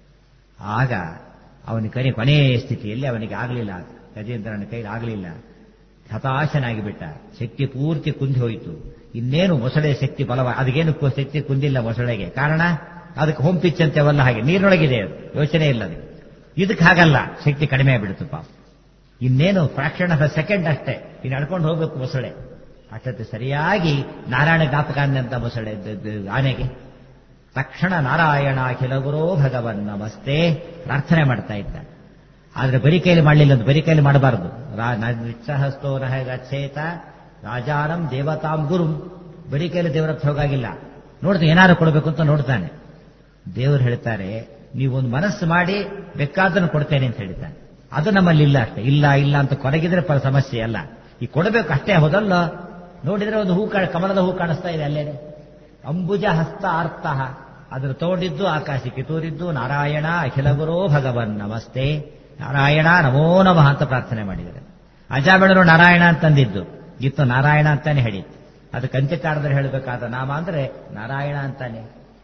ಆಗ ಅವನ ಕೈ ಕೊನೆಯ ಸ್ಥಿತಿಯಲ್ಲಿ ಅವನಿಗೆ ಆಗಲಿಲ್ಲ ಗಜೇಂದ್ರನ ಕೈಲಿ ಆಗಲಿಲ್ಲ ಹತಾಶನಾಗಿ ಬಿಟ್ಟ ಶಕ್ತಿ ಪೂರ್ತಿ ಕುಂದಿ ಹೋಯಿತು ಇನ್ನೇನು ಮೊಸಳೆ ಶಕ್ತಿ ಬಲವ ಅದಕ್ಕೇನು ಶಕ್ತಿ ಕುಂದಿಲ್ಲ ಮೊಸಳೆಗೆ ಕಾರಣ ಅದಕ್ಕೆ ಹೋಮ್ ಪಿಚ್ ಅಂತೇವಲ್ಲ ಹಾಗೆ ನೀರಿನೊಳಗಿದೆ ಅದು ಯೋಚನೆ ಇಲ್ಲ ಅದಕ್ಕೆ ಇದಕ್ಕೆ ಹಾಗಲ್ಲ ಶಕ್ತಿ ಕಡಿಮೆ ಆಗಿಬಿಡುತ್ತೆ ಪಾಪ ಇನ್ನೇನು ಫ್ರಾಕ್ಷನ್ ಆಫ್ ಅ ಸೆಕೆಂಡ್ ಅಷ್ಟೇ ಇನ್ನು ನಡ್ಕೊಂಡು ಹೋಗ್ಬೇಕು ಮೊಸಳೆ ಅಷ್ಟೊತ್ತು ಸರಿಯಾಗಿ ನಾರಾಯಣ ಜ್ಞಾಪಕ ಅಂದಂತ ಮೊಸಳೆ ಆನೆಗೆ ತಕ್ಷಣ ನಾರಾಯಣ ಅಖಿಲ ಗುರೋ ಭಗವನ್ ನಮಸ್ತೆ ಪ್ರಾರ್ಥನೆ ಮಾಡ್ತಾ ಇದ್ದ ಆದ್ರೆ ಬರಿ ಕೈಲಿ ಮಾಡಲಿಲ್ಲ ಅಂತ ಬರಿ ಕೈಲಿ ಮಾಡಬಾರದು ನಿತ್ಸಹಸ್ತೋ ನಹ ಗಚ್ಚೇತ ರಾಜಾನಂ ದೇವತಾಂ ಗುರುಂ ಬರಿ ಕೈಲಿ ದೇವರ ಹತ್ರ ಹೋಗಾಗಿಲ್ಲ ನೋಡ್ತಾ ಏನಾರು ಕೊಡಬೇಕು ಅಂತ ನೋಡ್ತಾನೆ ದೇವರು ಹೇಳ್ತಾರೆ ನೀವೊಂದು ಮನಸ್ಸು ಮಾಡಿ ಬೇಕಾದನ್ನು ಕೊಡ್ತೇನೆ ಅಂತ ಹೇಳ್ತಾನೆ ಅದು ನಮ್ಮಲ್ಲಿ ಇಲ್ಲ ಅಷ್ಟೇ ಇಲ್ಲ ಇಲ್ಲ ಅಂತ ಕೊರಗಿದ್ರೆ ಪ ಸಮಸ್ಯೆ ಅಲ್ಲ ಈ ಕೊಡಬೇಕು ಅಷ್ಟೇ ಹೋದಲ್ಲ ನೋಡಿದ್ರೆ ಒಂದು ಹೂ ಕಮಲದ ಹೂ ಕಾಣಿಸ್ತಾ ಇದೆ ಅಲ್ಲೇನೆ ಅಂಬುಜ ಹಸ್ತ ಅರ್ಥ ಅದರ ತಗೊಂಡಿದ್ದು ಆಕಾಶಕ್ಕೆ ತೋರಿದ್ದು ನಾರಾಯಣ ಅಖಿಲ ಗುರೋ ಭಗವನ್ ನಮಸ್ತೆ ನಾರಾಯಣ ನಮೋ ನಮಃ ಅಂತ ಪ್ರಾರ್ಥನೆ ಮಾಡಿದ್ದಾರೆ ಅಜಾಬೇಡರು ನಾರಾಯಣ ಅಂತಂದಿದ್ದು ಇತ್ತು ನಾರಾಯಣ ಅಂತಾನೆ ಹೇಳಿತ್ತು ಅದು ಕಂಚಕಾರದಲ್ಲಿ ಹೇಳಬೇಕಾದ ನಾಮ ಅಂದ್ರೆ ನಾರಾಯಣ ಅಂತಾನೆ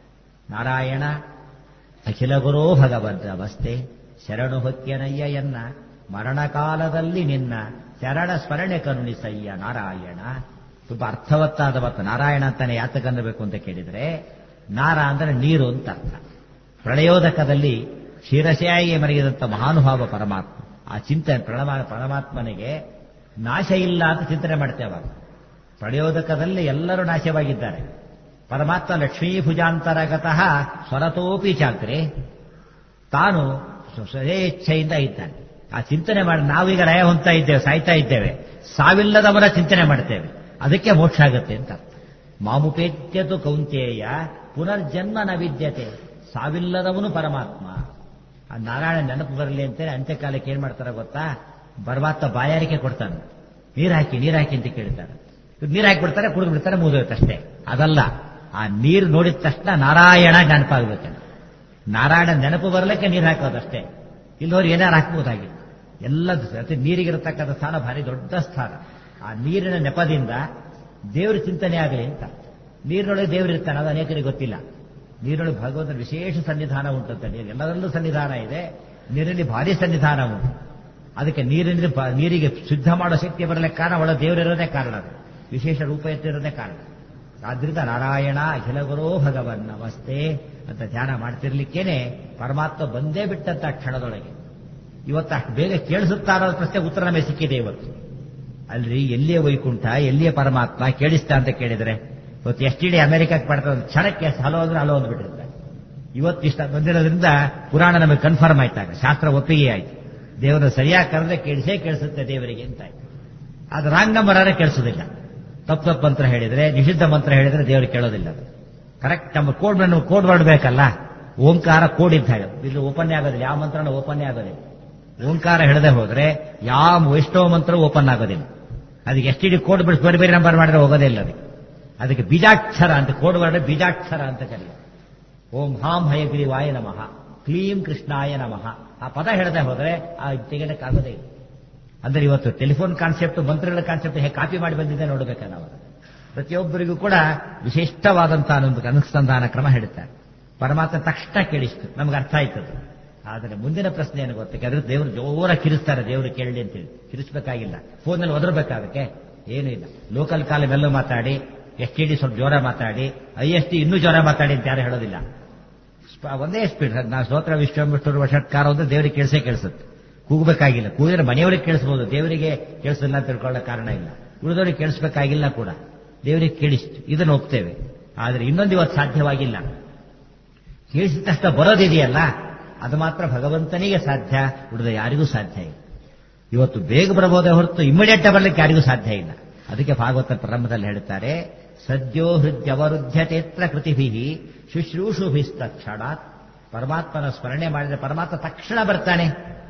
ನಾರಾಯಣ ಅಖಿಲ ಗುರೋ ಭಗವನ್ ನಮಸ್ತೆ ಶರಣು ಹೊಕ್ಯನಯ್ಯ ಎನ್ನ ಮರಣಕಾಲದಲ್ಲಿ ನಿನ್ನ ಶರಣ ಸ್ಮರಣೆ ಕರುಣಿಸಯ್ಯ ನಾರಾಯಣ ತುಂಬಾ ಅರ್ಥವತ್ತಾದ ಮತ್ತು ನಾರಾಯಣ ಅಂತಾನೆ ಯಾತಕನ್ನಬೇಕು ಅಂತ ಕೇಳಿದ್ರೆ ನಾರ ಅಂದ್ರೆ ನೀರು ಅಂತ ಅರ್ಥ ಪ್ರಳಯೋದಕದಲ್ಲಿ ಕ್ಷೀರಶಾಯಿಗೆ ಮರಗಿದಂಥ ಮಹಾನುಭಾವ ಪರಮಾತ್ಮ ಆ ಚಿಂತನೆ ಪ್ರಣಮ ಪರಮಾತ್ಮನಿಗೆ ನಾಶ ಇಲ್ಲ ಅಂತ ಚಿಂತನೆ ಮಾಡ್ತೇವೆ ಪ್ರಳಯೋದಕದಲ್ಲಿ ಎಲ್ಲರೂ ನಾಶವಾಗಿದ್ದಾರೆ ಪರಮಾತ್ಮ ಲಕ್ಷ್ಮೀಭುಜಾಂತರಗತಃ ಸ್ವರತೋಪಿ ಚಾಕ್ರೆ ತಾನು ಸ್ವಯೇಚ್ಛೆಯಿಂದ ಇದ್ದಾನೆ ಆ ಚಿಂತನೆ ಮಾಡಿ ನಾವೀಗ ಲಯ ಹೊಂತಾ ಇದ್ದೇವೆ ಸಾಯ್ತಾ ಇದ್ದೇವೆ ಸಾವಿಲ್ಲದವರ ಚಿಂತನೆ ಮಾಡ್ತೇವೆ ಅದಕ್ಕೆ ಮೋಕ್ಷ ಆಗುತ್ತೆ ಅಂತ ಮಾಮುಪೇತ್ಯತು ಕೌಂತೇಯ ಪುನರ್ಜನ್ಮ ನ ವಿದ್ಯತೆ ಸಾವಿಲ್ಲದವನು ಪರಮಾತ್ಮ ಆ ನಾರಾಯಣ ನೆನಪು ಬರಲಿ ಅಂತೇಳಿ ಅಂತ್ಯಕಾಲಕ್ಕೆ ಏನ್ ಮಾಡ್ತಾರೆ ಗೊತ್ತಾ ಪರಮಾತ್ಮ ಬಾಯಾರಿಕೆ ಕೊಡ್ತಾನೆ ನೀರ್ ಹಾಕಿ ನೀರ್ ಹಾಕಿ ಅಂತ ಕೇಳ್ತಾರೆ ನೀರ್ ಹಾಕಿ ಬಿಡ್ತಾರೆ ಕುಡಿದು ಬಿಡ್ತಾರೆ ಮುಗಿದೋಯ್ತಷ್ಟೇ ಅದಲ್ಲ ಆ ನೀರು ನೋಡಿದ ತಕ್ಷಣ ನಾರಾಯಣ ನೆನಪ ಆಗ್ಬೇಕಂತ ನಾರಾಯಣ ನೆನಪು ಬರಲಿಕ್ಕೆ ನೀರು ಹಾಕೋದಷ್ಟೇ ಇಲ್ಲೋರು ಏನಾರು ಹಾಕ್ಬೋದಾಗಿತ್ತು ಎಲ್ಲದು ಅತಿ ನೀರಿಗಿರತಕ್ಕಂಥ ಸ್ಥಾನ ಭಾರಿ ದೊಡ್ಡ ಸ್ಥಾನ ಆ ನೀರಿನ ನೆಪದಿಂದ ದೇವರ ಚಿಂತನೆ ಆಗಲಿ ಅಂತ ನೀರಿನೊಳಗೆ ದೇವರು ಇರ್ತಾನೆ ಅದು ಅನೇಕರಿಗೆ ಗೊತ್ತಿಲ್ಲ ನೀರಿನೊಳಗೆ ಭಗವಂತನ ವಿಶೇಷ ಸನ್ನಿಧಾನ ಉಂಟಂತ ನೀರು ಎಲ್ಲದರಲ್ಲೂ ಸನ್ನಿಧಾನ ಇದೆ ನೀರಿನಲ್ಲಿ ಭಾರಿ ಸನ್ನಿಧಾನ ಉಂಟು ಅದಕ್ಕೆ ನೀರಿನ ನೀರಿಗೆ ಶುದ್ಧ ಮಾಡೋ ಶಕ್ತಿ ಬರಲಿಕ್ಕೆ ಕಾರಣ ಒಳ ದೇವರಿರೋದೇ ಕಾರಣ ಅದು ವಿಶೇಷ ರೂಪ ಎತ್ತಿರೋದೇ ಕಾರಣ ಆದ್ರಿಂದ ನಾರಾಯಣ ಅಖಿಲ ಗುರೋ ಭಗವನ್ ನಮಸ್ತೆ ಅಂತ ಧ್ಯಾನ ಮಾಡ್ತಿರ್ಲಿಕ್ಕೇನೆ ಪರಮಾತ್ಮ ಬಂದೇ ಬಿಟ್ಟಂತ ಕ್ಷಣದೊಳಗೆ ಇವತ್ತು ಅಷ್ಟು ಬೇಗ ಕೇಳಿಸುತ್ತಾ ಅನ್ನೋದು ಪ್ರಶ್ನೆ ಉತ್ತರ ನಮಗೆ ಸಿಕ್ಕಿದೆ ಇವತ್ತು ಅಲ್ರಿ ಎಲ್ಲಿಯ ವೈಕುಂಠ ಎಲ್ಲಿಯ ಪರಮಾತ್ಮ ಕೇಳಿಸ್ತಾ ಅಂತ ಕೇಳಿದ್ರೆ ಇವತ್ತು ಎಸ್ ಟಿ ಡಿ ಅಮೆರಿಕಕ್ಕೆ ಪಡ್ತಾ ಕ್ಷಣಕ್ಕೆ ಹಲೋ ಅಂದ್ರೆ ಹಲೋ ಅಂದ್ಬಿಟ್ಟಿರ್ತಾರೆ ಇವತ್ತು ಇಷ್ಟ ಬಂದಿರೋದ್ರಿಂದ ಪುರಾಣ ನಮಗೆ ಕನ್ಫರ್ಮ್ ಆಯ್ತಾಗ ಶಾಸ್ತ್ರ ಒಪ್ಪಿಗೆ ಆಯ್ತು ದೇವರ ಸರಿಯಾಗಿ ಕರೆದ್ರೆ ಕೇಳಿಸೇ ಕೇಳಿಸುತ್ತೆ ದೇವರಿಗೆ ಅಂತ ಆಯ್ತು ಅದು ರಾಂಗ್ ನಂಬರ್ ಆದ್ರೆ ಕೇಳಿಸೋದಿಲ್ಲ ತಪ್ಪು ತಪ್ಪು ಮಂತ್ರ ಹೇಳಿದ್ರೆ ನಿಷಿದ್ಧ ಮಂತ್ರ ಹೇಳಿದ್ರೆ ದೇವರು ಕೇಳೋದಿಲ್ಲ ಅದು ಕರೆಕ್ಟ್ ನಮ್ಮ ಕೋಡ್ ಕೋಡ್ ವರ್ಡ್ ಬೇಕಲ್ಲ ಓಂಕಾರ ಕೋಡ್ ಇದ್ದ ಹಾಗೆ ಇದು ಓಪನ್ನೇ ಆಗೋದಿಲ್ಲ ಯಾವ ಮಂತ್ರನೂ ಓಪನ್ನೇ ಆಗೋದಿಲ್ಲ ಓಂಕಾರ ಹೇಳದೆ ಹೋದ್ರೆ ಯಾವ ವೈಷ್ಣವ ಮಂತ್ರ ಓಪನ್ ಆಗೋದಿಲ್ಲ ಅದಕ್ಕೆ ಎಸ್ ಟಿ ಡಿ ಕೋಡ್ ಬಿಡಿಸಿ ಬೇರೆ ಬೇರೆ ನಂಬರ್ ಮಾಡಿದ್ರೆ ಹೋಗೋದೇ ಇಲ್ಲ ಅದಕ್ಕೆ ಅದಕ್ಕೆ ಬೀಜಾಕ್ಷರ ಅಂತ ಕೋಡ್ ವರ್ಡ್ ಬೀಜಾಕ್ಷರ ಅಂತ ಕರೆಯುತ್ತೆ ಓಂ ಹಾಂ ಹಯಗ್ರೀವಾಯ ನಮಃ ಕ್ಲೀಂ ಕೃಷ್ಣಾಯ ನಮಃ ಆ ಪದ ಹೇಳದೆ ಹೋದ್ರೆ ಆ ತೆಗೆಯಲಿಕ್ಕಾಗೋದೇ ಇಲ್ಲ ಅಂದ್ರೆ ಇವತ್ತು ಟೆಲಿಫೋನ್ ಕಾನ್ಸೆಪ್ಟ್ ಮಂತ್ರಗಳ ಕಾನ್ಸೆಪ್ಟ್ ಹೇಗೆ ಕಾಪಿ ಮಾಡಿ ಬಂದಿದೆ ನೋಡಬೇಕ ನಾವು ಪ್ರತಿಯೊಬ್ಬರಿಗೂ ಕೂಡ ವಿಶಿಷ್ಟವಾದಂತಹ ಒಂದು ಅನುಸಂಧಾನ ಕ್ರಮ ಹೇಳುತ್ತಾರೆ ಪರಮಾತ್ಮ ತಕ್ಷಣ ಕೇಳಿಸ್ತು ನಮ್ಗೆ ಅರ್ಥ ಆಯ್ತದು ಆದರೆ ಮುಂದಿನ ಪ್ರಶ್ನೆ ಏನು ಗೊತ್ತಕ್ಕೆ ಅದ್ರ ದೇವರು ಜೋರ ಕಿರಿಸ್ತಾರೆ ದೇವರು ಕೇಳಲಿ ಅಂತೇಳಿ ಕಿರಿಸ್ಬೇಕಾಗಿಲ್ಲ ಫೋನಲ್ಲಿ ಒದರ್ಬೇಕಾದಕ್ಕೆ ಏನೂ ಇಲ್ಲ ಲೋಕಲ್ ಕಾಲ ಮೆಲ್ಲ ಮಾತಾಡಿ ಎಸ್ ಟಿ ಡಿ ಸ್ವಲ್ಪ ಜೋರ ಮಾತಾಡಿ ಐ ಎಸ್ ಟಿ ಇನ್ನೂ ಜೋರ ಮಾತಾಡಿ ಅಂತ ಯಾರು ಹೇಳೋದಿಲ್ಲ ಸ್ಪ- ಒಂದೇ ಸ್ಪೀಡ್ ನಾವು ಸ್ತೋತ್ರ ವಿಶ್ವಮಿಷ್ಟರು ವಷಟ್ಕಾರ ಅಂದ್ರೆ ದೇವರಿಗೆ ಕೇಳಿಸೇ ಕೇಳಿಸುತ್ತೆ ಕೂಗಬೇಕಾಗಿಲ್ಲ ಕೂಗಿದ್ರೆ ಮನೆಯವರಿಗೆ ಕೇಳಿಸ್ಬೋದು ದೇವರಿಗೆ ಕೇಳಿಸಿಲ್ಲ ಅಂತ ತಿಳ್ಕೊಳ್ಳೋ ಕಾರಣ ಇಲ್ಲ ಉಳಿದವರಿಗೆ ಕೇಳಿಸ್ಬೇಕಾಗಿಲ್ಲ ಕೂಡ ದೇವರಿಗೆ ಕೇಳಿಸ್ತು ಇದನ್ನು ಒಪ್ತೇವೆ ಆದರೆ ಇನ್ನೊಂದು ಇವತ್ತು ಸಾಧ್ಯವಾಗಿಲ್ಲ ಕೇಳಿಸಿದ ತಕ್ಷಣ ಬರೋದಿದೆಯಲ್ಲ ಅದು ಮಾತ್ರ ಭಗವಂತನಿಗೆ ಸಾಧ್ಯ ಉಳಿದ ಯಾರಿಗೂ ಸಾಧ್ಯ ಇಲ್ಲ ಇವತ್ತು ಬೇಗ ಬರಬಹುದೇ ಹೊರತು ಇಮಿಡಿಯೇಟ್ ಬರಲಿಕ್ಕೆ ಯಾರಿಗೂ ಸಾಧ್ಯ ಇಲ್ಲ ಅದಕ್ಕೆ ಭಾಗವತ ಪ್ರಾರಂಭದಲ್ಲಿ ಹೇಳ್ತಾರೆ ಸದ್ಯೋ ಹೃದ್ಯವರುದ್ಧತೆತ್ರ ಕೃತಿಭಿ ಶುಶ್ರೂಷುಭಿಸ್ತಕ್ಷಣಾತ್ ಪರಮಾತ್ಮನ ಸ್ಮರಣೆ ಮಾಡಿದ್ರೆ ಪರಮಾತ್ಮ ತಕ್ಷಣ ಬರ್ತಾನೆ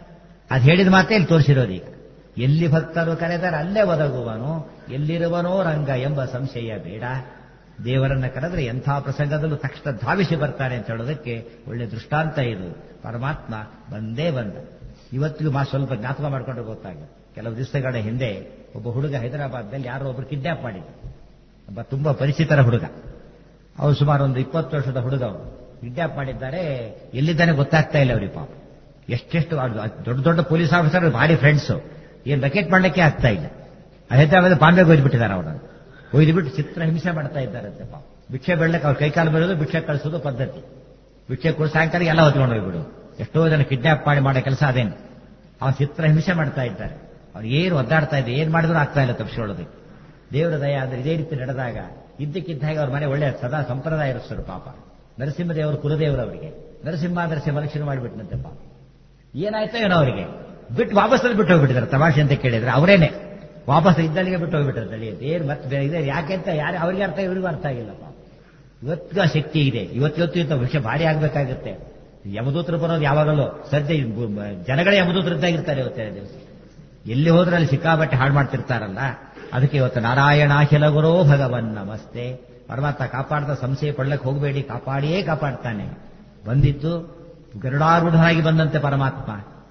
ಅದು ಹೇಳಿದ ಮಾತೇ ಇಲ್ಲಿ ತೋರಿಸಿರೋದು ಈಗ ಎಲ್ಲಿ ಭಕ್ತರು ಕರೆದರೆ ಅಲ್ಲೇ ಒದಗುವನು ಎಲ್ಲಿರುವನೋ ರಂಗ ಎಂಬ ಸಂಶಯ ಬೇಡ ದೇವರನ್ನ ಕರೆದ್ರೆ ಎಂಥ ಪ್ರಸಂಗದಲ್ಲೂ ತಕ್ಷಣ ಧಾವಿಸಿ ಬರ್ತಾನೆ ಅಂತ ಹೇಳೋದಕ್ಕೆ ಒಳ್ಳೆ ದೃಷ್ಟಾಂತ ಇದು ಪರಮಾತ್ಮ ಬಂದೇ ಬಂದ ಇವತ್ತಿಗೂ ಮಾ ಸ್ವಲ್ಪ ಜ್ಞಾಪಕ ಮಾಡ್ಕೊಂಡ್ರೆ ಗೊತ್ತಾಗುತ್ತೆ ಕೆಲವು ದಿವಸಗಳ ಹಿಂದೆ ಒಬ್ಬ ಹುಡುಗ ಹೈದರಾಬಾದ್ನಲ್ಲಿ ಯಾರೋ ಒಬ್ರು ಕಿಡ್ನಾಪ್ ಮಾಡಿದ್ರು ಒಬ್ಬ ತುಂಬಾ ಪರಿಚಿತರ ಹುಡುಗ ಅವನು ಸುಮಾರು ಒಂದು ಇಪ್ಪತ್ತು ವರ್ಷದ ಹುಡುಗ ಅವನು ಕಿಡ್ನಾಪ್ ಮಾಡಿದ್ದಾರೆ ಎಲ್ಲಿದ್ದಾನೆ ಗೊತ್ತಾಗ್ತಾ ಇಲ್ಲ ಅವ್ರಿಗೆ ಪಾಪ ಎಷ್ಟೆಷ್ಟು ಅವ್ರು ದೊಡ್ಡ ದೊಡ್ಡ ಪೊಲೀಸ್ ಆಫೀಸರ್ ಭಾರಿ ಫ್ರೆಂಡ್ಸ್ ಏನ್ ಬಕೆಟ್ ಮಾಡಲಿಕ್ಕೆ ಆಗ್ತಾ ಇಲ್ಲ ಹೈದರಾಬಾದ್ ಬಾಂಬೆಗೆ ಒಯ್ದುಬಿಟ್ಟಿದ್ದಾರೆ ಅವರನ್ನು ಒಯ್ದುಬಿಟ್ಟು ಚಿತ್ರ ಹಿಂಸೆ ಮಾಡ್ತಾ ಇದ್ದಾರಂತೆ ಪಾಪ ಭಿಕ್ಷೆ ಬೆಳ್ಳಕ್ಕೆ ಅವ್ರ ಕೈಕಾಲು ಬರೋದು ಭಿಕ್ಷೆ ಕಳಿಸೋದು ಪದ್ಧತಿ ಭಿಕ್ಷೆ ಕೊಡು ಸಾಯಂಕಾಲ ಎಲ್ಲ ಹೊತ್ಕೊಂಡು ಹೋಗ್ಬಿಡು ಎಷ್ಟೋ ಜನ ಕಿಡ್ನಾಪ್ ಮಾಡಿ ಮಾಡೋ ಕೆಲಸ ಅದೇನು ಅವನು ಚಿತ್ರ ಹಿಂಸೆ ಮಾಡ್ತಾ ಇದ್ದಾರೆ ಅವ್ರು ಏನು ಒದ್ದಾಡ್ತಾ ಇದೆ ಏನ್ ಮಾಡಿದ್ರು ಆಗ್ತಾ ಇಲ್ಲ ತಪ್ಪಿಸ್ಕೊಳ್ಳೋದಕ್ಕೆ ದೇವರ ದಯ ಅಂದ್ರೆ ಇದೇ ರೀತಿ ನಡೆದಾಗ ಇದ್ದಕ್ಕಿದ್ದಾಗ ಅವ್ರ ಮನೆ ಒಳ್ಳೆ ಸದಾ ಸಂಪ್ರದಾಯ ಇರಿಸ್ತಾರೆ ಪಾಪ ನರಸಿಂಹದೇವರು ಕುಲದೇವರು ಅವರಿಗೆ ನರಸಿಂಹ ನರಸಿಂಹ ಮನುಷ್ಯರು ಮಾಡಿಬಿಟ್ನಂತೆ ಪಾಪ ಏನಾಯ್ತೋ ಏನೋ ಅವರಿಗೆ ಬಿಟ್ಟು ವಾಪಸ್ ಅಲ್ಲಿ ಬಿಟ್ಟು ಹೋಗ್ಬಿಟ್ಟಿದ್ದಾರೆ ತಮಾಷೆ ಅಂತ ಕೇಳಿದ್ರೆ ಅವರೇನೆ ವಾಪಸ್ ಇದ್ದಲ್ಲಿಗೆ ಬಿಟ್ಟು ಹೋಗ್ಬಿಟ್ರೆ ತಳಿ ಏನ್ ಮತ್ತೆ ಬೇರೆ ಇದೆ ಯಾಕೆ ಅಂತ ಯಾರು ಅವ್ರಿಗೆ ಅರ್ಥ ಇವರಿಗೂ ಅರ್ಥ ಆಗಿಲ್ಲ ಪಾಪ ಇವತ್ತು ಆ ಶಕ್ತಿ ಇದೆ ಇವತ್ತಿವತ್ತು ಇಂಥ ವಿಷಯ ಭಾರಿ ಆಗ್ಬೇಕಾಗುತ್ತೆ ಯಮದೂತರು ಬರೋದು ಯಾವಾಗಲೂ ಸದ್ಯ ಜನಗಳೇ ಯಮದೂತರಿದ್ದಾಗಿರ್ತಾರೆ ಇವತ್ತೇ ದಿವಸ ಎಲ್ಲಿ ಹೋದ್ರೆ ಅಲ್ಲಿ ಸಿಕ್ಕಾಬಟ್ಟೆ ಹಾಳು ಮಾಡ್ತಿರ್ತಾರಲ್ಲ ಅದಕ್ಕೆ ಇವತ್ತು ನಾರಾಯಣಾಖಿಲ ಗುರೋ ಭಗವನ್ ನಮಸ್ತೆ ಪರಮಾತ್ಮ ಕಾಪಾಡ್ತಾ ಸಂಶಯ ಪಡ್ಲಕ್ಕೆ ಹೋಗಬೇಡಿ ಕಾಪಾಡಿಯೇ ಕಾಪಾಡ್ತಾನೆ ಬಂದಿದ್ದು ಗರುಡಾರೂಢನಾಗಿ ಬಂದಂತೆ ಪರಮಾತ್ಮ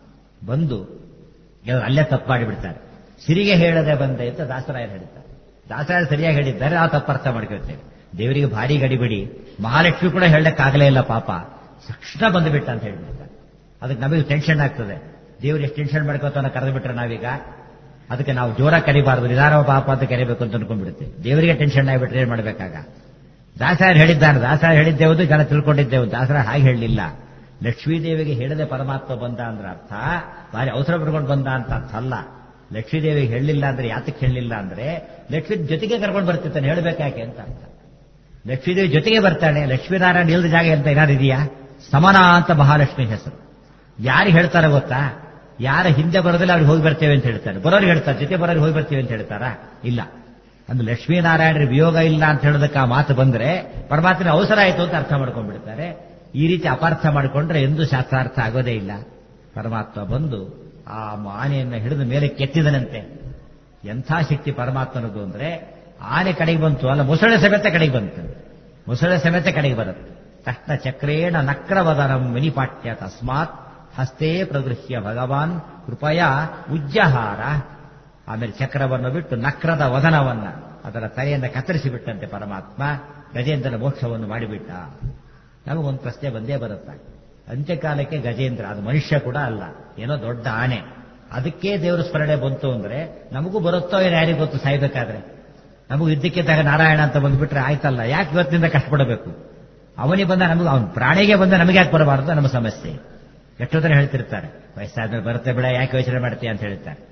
ಬಂದು ಕೆಲವರು ಅಲ್ಲೇ ತಪ್ಪು ಮಾಡಿಬಿಡ್ತಾರೆ ಸಿರಿಗೆ ಹೇಳದೆ ಬಂದೆ ಅಂತ ದಾಸರಾಯರು ಹೇಳ್ತಾರೆ ದಾಸರಾಯರು ಸರಿಯಾಗಿ ಹೇಳಿದ್ದಾರೆ ಆ ತಪ್ಪರ್ಥ ಮಾಡ್ಕೊಳ್ತೇವೆ ದೇವರಿಗೆ ಭಾರಿ ಗಡಿಬಿಡಿ ಮಹಾಲಕ್ಷ್ಮಿ ಕೂಡ ಹೇಳಕ್ಕಾಗಲೇ ಇಲ್ಲ ಪಾಪ ತಕ್ಷಣ ಬಂದುಬಿಟ್ಟ ಅಂತ ಹೇಳ್ಬಿಡ್ತಾರೆ ಅದಕ್ಕೆ ನಮಗೆ ಟೆನ್ಷನ್ ಆಗ್ತದೆ ದೇವ್ರು ಎಷ್ಟು ಟೆನ್ಷನ್ ಮಾಡ್ಕೋತಾನ ಕರೆದು ಬಿಟ್ರೆ ನಾವೀಗ ಅದಕ್ಕೆ ನಾವು ಜೋರ ಕರಿಬಾರ್ದು ನಿಧಾನ ಪಾಪ ಅಂತ ಕರಿಬೇಕು ಅಂತ ಅನ್ಕೊಂಡ್ಬಿಡುತ್ತೇವೆ ದೇವರಿಗೆ ಟೆನ್ಷನ್ ಆಗಿಬಿಟ್ರೆ ಏನ್ ಮಾಡ್ಬೇಕಾಗ ದಾಸರಾಯರು ಹೇಳಿದ್ದಾನೆ ದಾಸರಾಯರು ಹೇಳಿದ್ದೇವುದು ಜನ ತಿಳ್ಕೊಂಡಿದ್ದೇವೆ ದಾಸರ ಹಾಗೆ ಹೇಳಲಿಲ್ಲ ಲಕ್ಷ್ಮೀದೇವಿಗೆ ಹೇಳದೆ ಪರಮಾತ್ಮ ಬಂದ ಅಂದ್ರೆ ಅರ್ಥ ಭಾರಿ ಅವಸರ ಪಡ್ಕೊಂಡು ಬಂದ ಅಂತ ಅರ್ಥ ಅಲ್ಲ ಲಕ್ಷ್ಮೀದೇವಿಗೆ ಹೇಳಲಿಲ್ಲ ಅಂದ್ರೆ ಯಾತಕ್ಕೆ ಹೇಳಲಿಲ್ಲ ಅಂದ್ರೆ ಲಕ್ಷ್ಮೀ ಜೊತೆಗೆ ಕರ್ಕೊಂಡು ಬರ್ತಿರ್ತಾನೆ ಹೇಳ್ಬೇಕಾಕೆ ಅಂತ ಅರ್ಥ ಲಕ್ಷ್ಮೀದೇವಿ ಜೊತೆಗೆ ಬರ್ತಾನೆ ಲಕ್ಷ್ಮೀನಾರಾಯಣ ಇಲ್ಲದ ಜಾಗ ಅಂತ ಏನಾದ್ರು ಇದೆಯಾ ಸಮನ ಅಂತ ಮಹಾಲಕ್ಷ್ಮಿ ಹೆಸರು ಯಾರಿಗೆ ಹೇಳ್ತಾರೆ ಗೊತ್ತಾ ಯಾರ ಹಿಂದೆ ಬರೋದಿಲ್ಲ ಅವ್ರಿಗೆ ಹೋಗಿ ಬರ್ತೇವೆ ಅಂತ ಹೇಳ್ತಾರೆ ಬರೋರಿಗೆ ಹೇಳ್ತಾರೆ ಜೊತೆ ಬರೋರಿಗೆ ಹೋಗಿ ಬರ್ತೀವಿ ಅಂತ ಹೇಳ್ತಾರಾ ಇಲ್ಲ ಅಂದ್ರೆ ಲಕ್ಷ್ಮೀನಾರಾಯಣರ ವಿಯೋಗ ಇಲ್ಲ ಅಂತ ಹೇಳೋದಕ್ಕೆ ಆ ಮಾತು ಬಂದ್ರೆ ಪರಮಾತ್ಮನ ಅವಸರ ಆಯಿತು ಅಂತ ಅರ್ಥ ಮಾಡ್ಕೊಂಡ್ಬಿಡ್ತಾರೆ ಈ ರೀತಿ ಅಪಾರ್ಥ ಮಾಡಿಕೊಂಡ್ರೆ ಎಂದೂ ಶಾಸ್ತ್ರಾರ್ಥ ಆಗೋದೇ ಇಲ್ಲ ಪರಮಾತ್ಮ ಬಂದು ಆ ಆನೆಯನ್ನ ಹಿಡಿದ ಮೇಲೆ ಕೆತ್ತಿದನಂತೆ ಎಂಥ ಶಕ್ತಿ ಪರಮಾತ್ಮನದು ಅಂದ್ರೆ ಆನೆ ಕಡೆಗೆ ಬಂತು ಅಲ್ಲ ಮೊಸಳೆ ಸಮೇತ ಕಡೆಗೆ ಬಂತು ಮೊಸಳೆ ಸಮೇತ ಕಡೆಗೆ ಬರುತ್ತೆ ತಕ್ಷಣ ಚಕ್ರೇಣ ನಕ್ರವದನಂ ಮಣಿಪಾಟ್ಯ ತಸ್ಮಾತ್ ಹಸ್ತೇ ಪ್ರಗೃಹ್ಯ ಭಗವಾನ್ ಕೃಪಯ ಉಜ್ಜಹಾರ ಆಮೇಲೆ ಚಕ್ರವನ್ನು ಬಿಟ್ಟು ನಕ್ರದ ವದನವನ್ನ ಅದರ ತಲೆಯಿಂದ ಕತ್ತರಿಸಿ ಬಿಟ್ಟಂತೆ ಪರಮಾತ್ಮ ಗಜೇಂದ್ರನ ಮೋಕ್ಷವನ್ನು ಮಾಡಿಬಿಟ್ಟ ನಮಗೊಂದು ಪ್ರಶ್ನೆ ಬಂದೇ ಬರುತ್ತೆ ಅಂತ್ಯಕಾಲಕ್ಕೆ ಗಜೇಂದ್ರ ಅದು ಮನುಷ್ಯ ಕೂಡ ಅಲ್ಲ ಏನೋ ದೊಡ್ಡ ಆನೆ ಅದಕ್ಕೆ ದೇವರ ಸ್ಮರಣೆ ಬಂತು ಅಂದ್ರೆ ನಮಗೂ ಬರುತ್ತೋ ಏನೋ ಯಾರಿಗೆ ಗೊತ್ತು ಸಾಯ್ಬೇಕಾದ್ರೆ ನಮಗೂ ಇದ್ದಕ್ಕಿದ್ದಾಗ ನಾರಾಯಣ ಅಂತ ಬಂದ್ಬಿಟ್ರೆ ಆಯ್ತಲ್ಲ ಯಾಕೆ ಇವತ್ತಿನಿಂದ ಕಷ್ಟಪಡಬೇಕು ಅವನಿಗೆ ಬಂದ ನಮಗೆ ಅವನ ಪ್ರಾಣಿಗೆ ಬಂದ ನಮಗೆ ಯಾಕೆ ಬರಬಾರದು ನಮ್ಮ ಸಮಸ್ಯೆ ಎಷ್ಟೋ ಜನ ಹೇಳ್ತಿರ್ತಾರೆ ವಯಸ್ಸಾದ್ಮೇಲೆ ಬರುತ್ತೆ ಬಿಡ ಯಾಕೆ ಯೋಚನೆ ಮಾಡ್ತೀಯ ಅಂತ ಹೇಳ್ತಾರೆ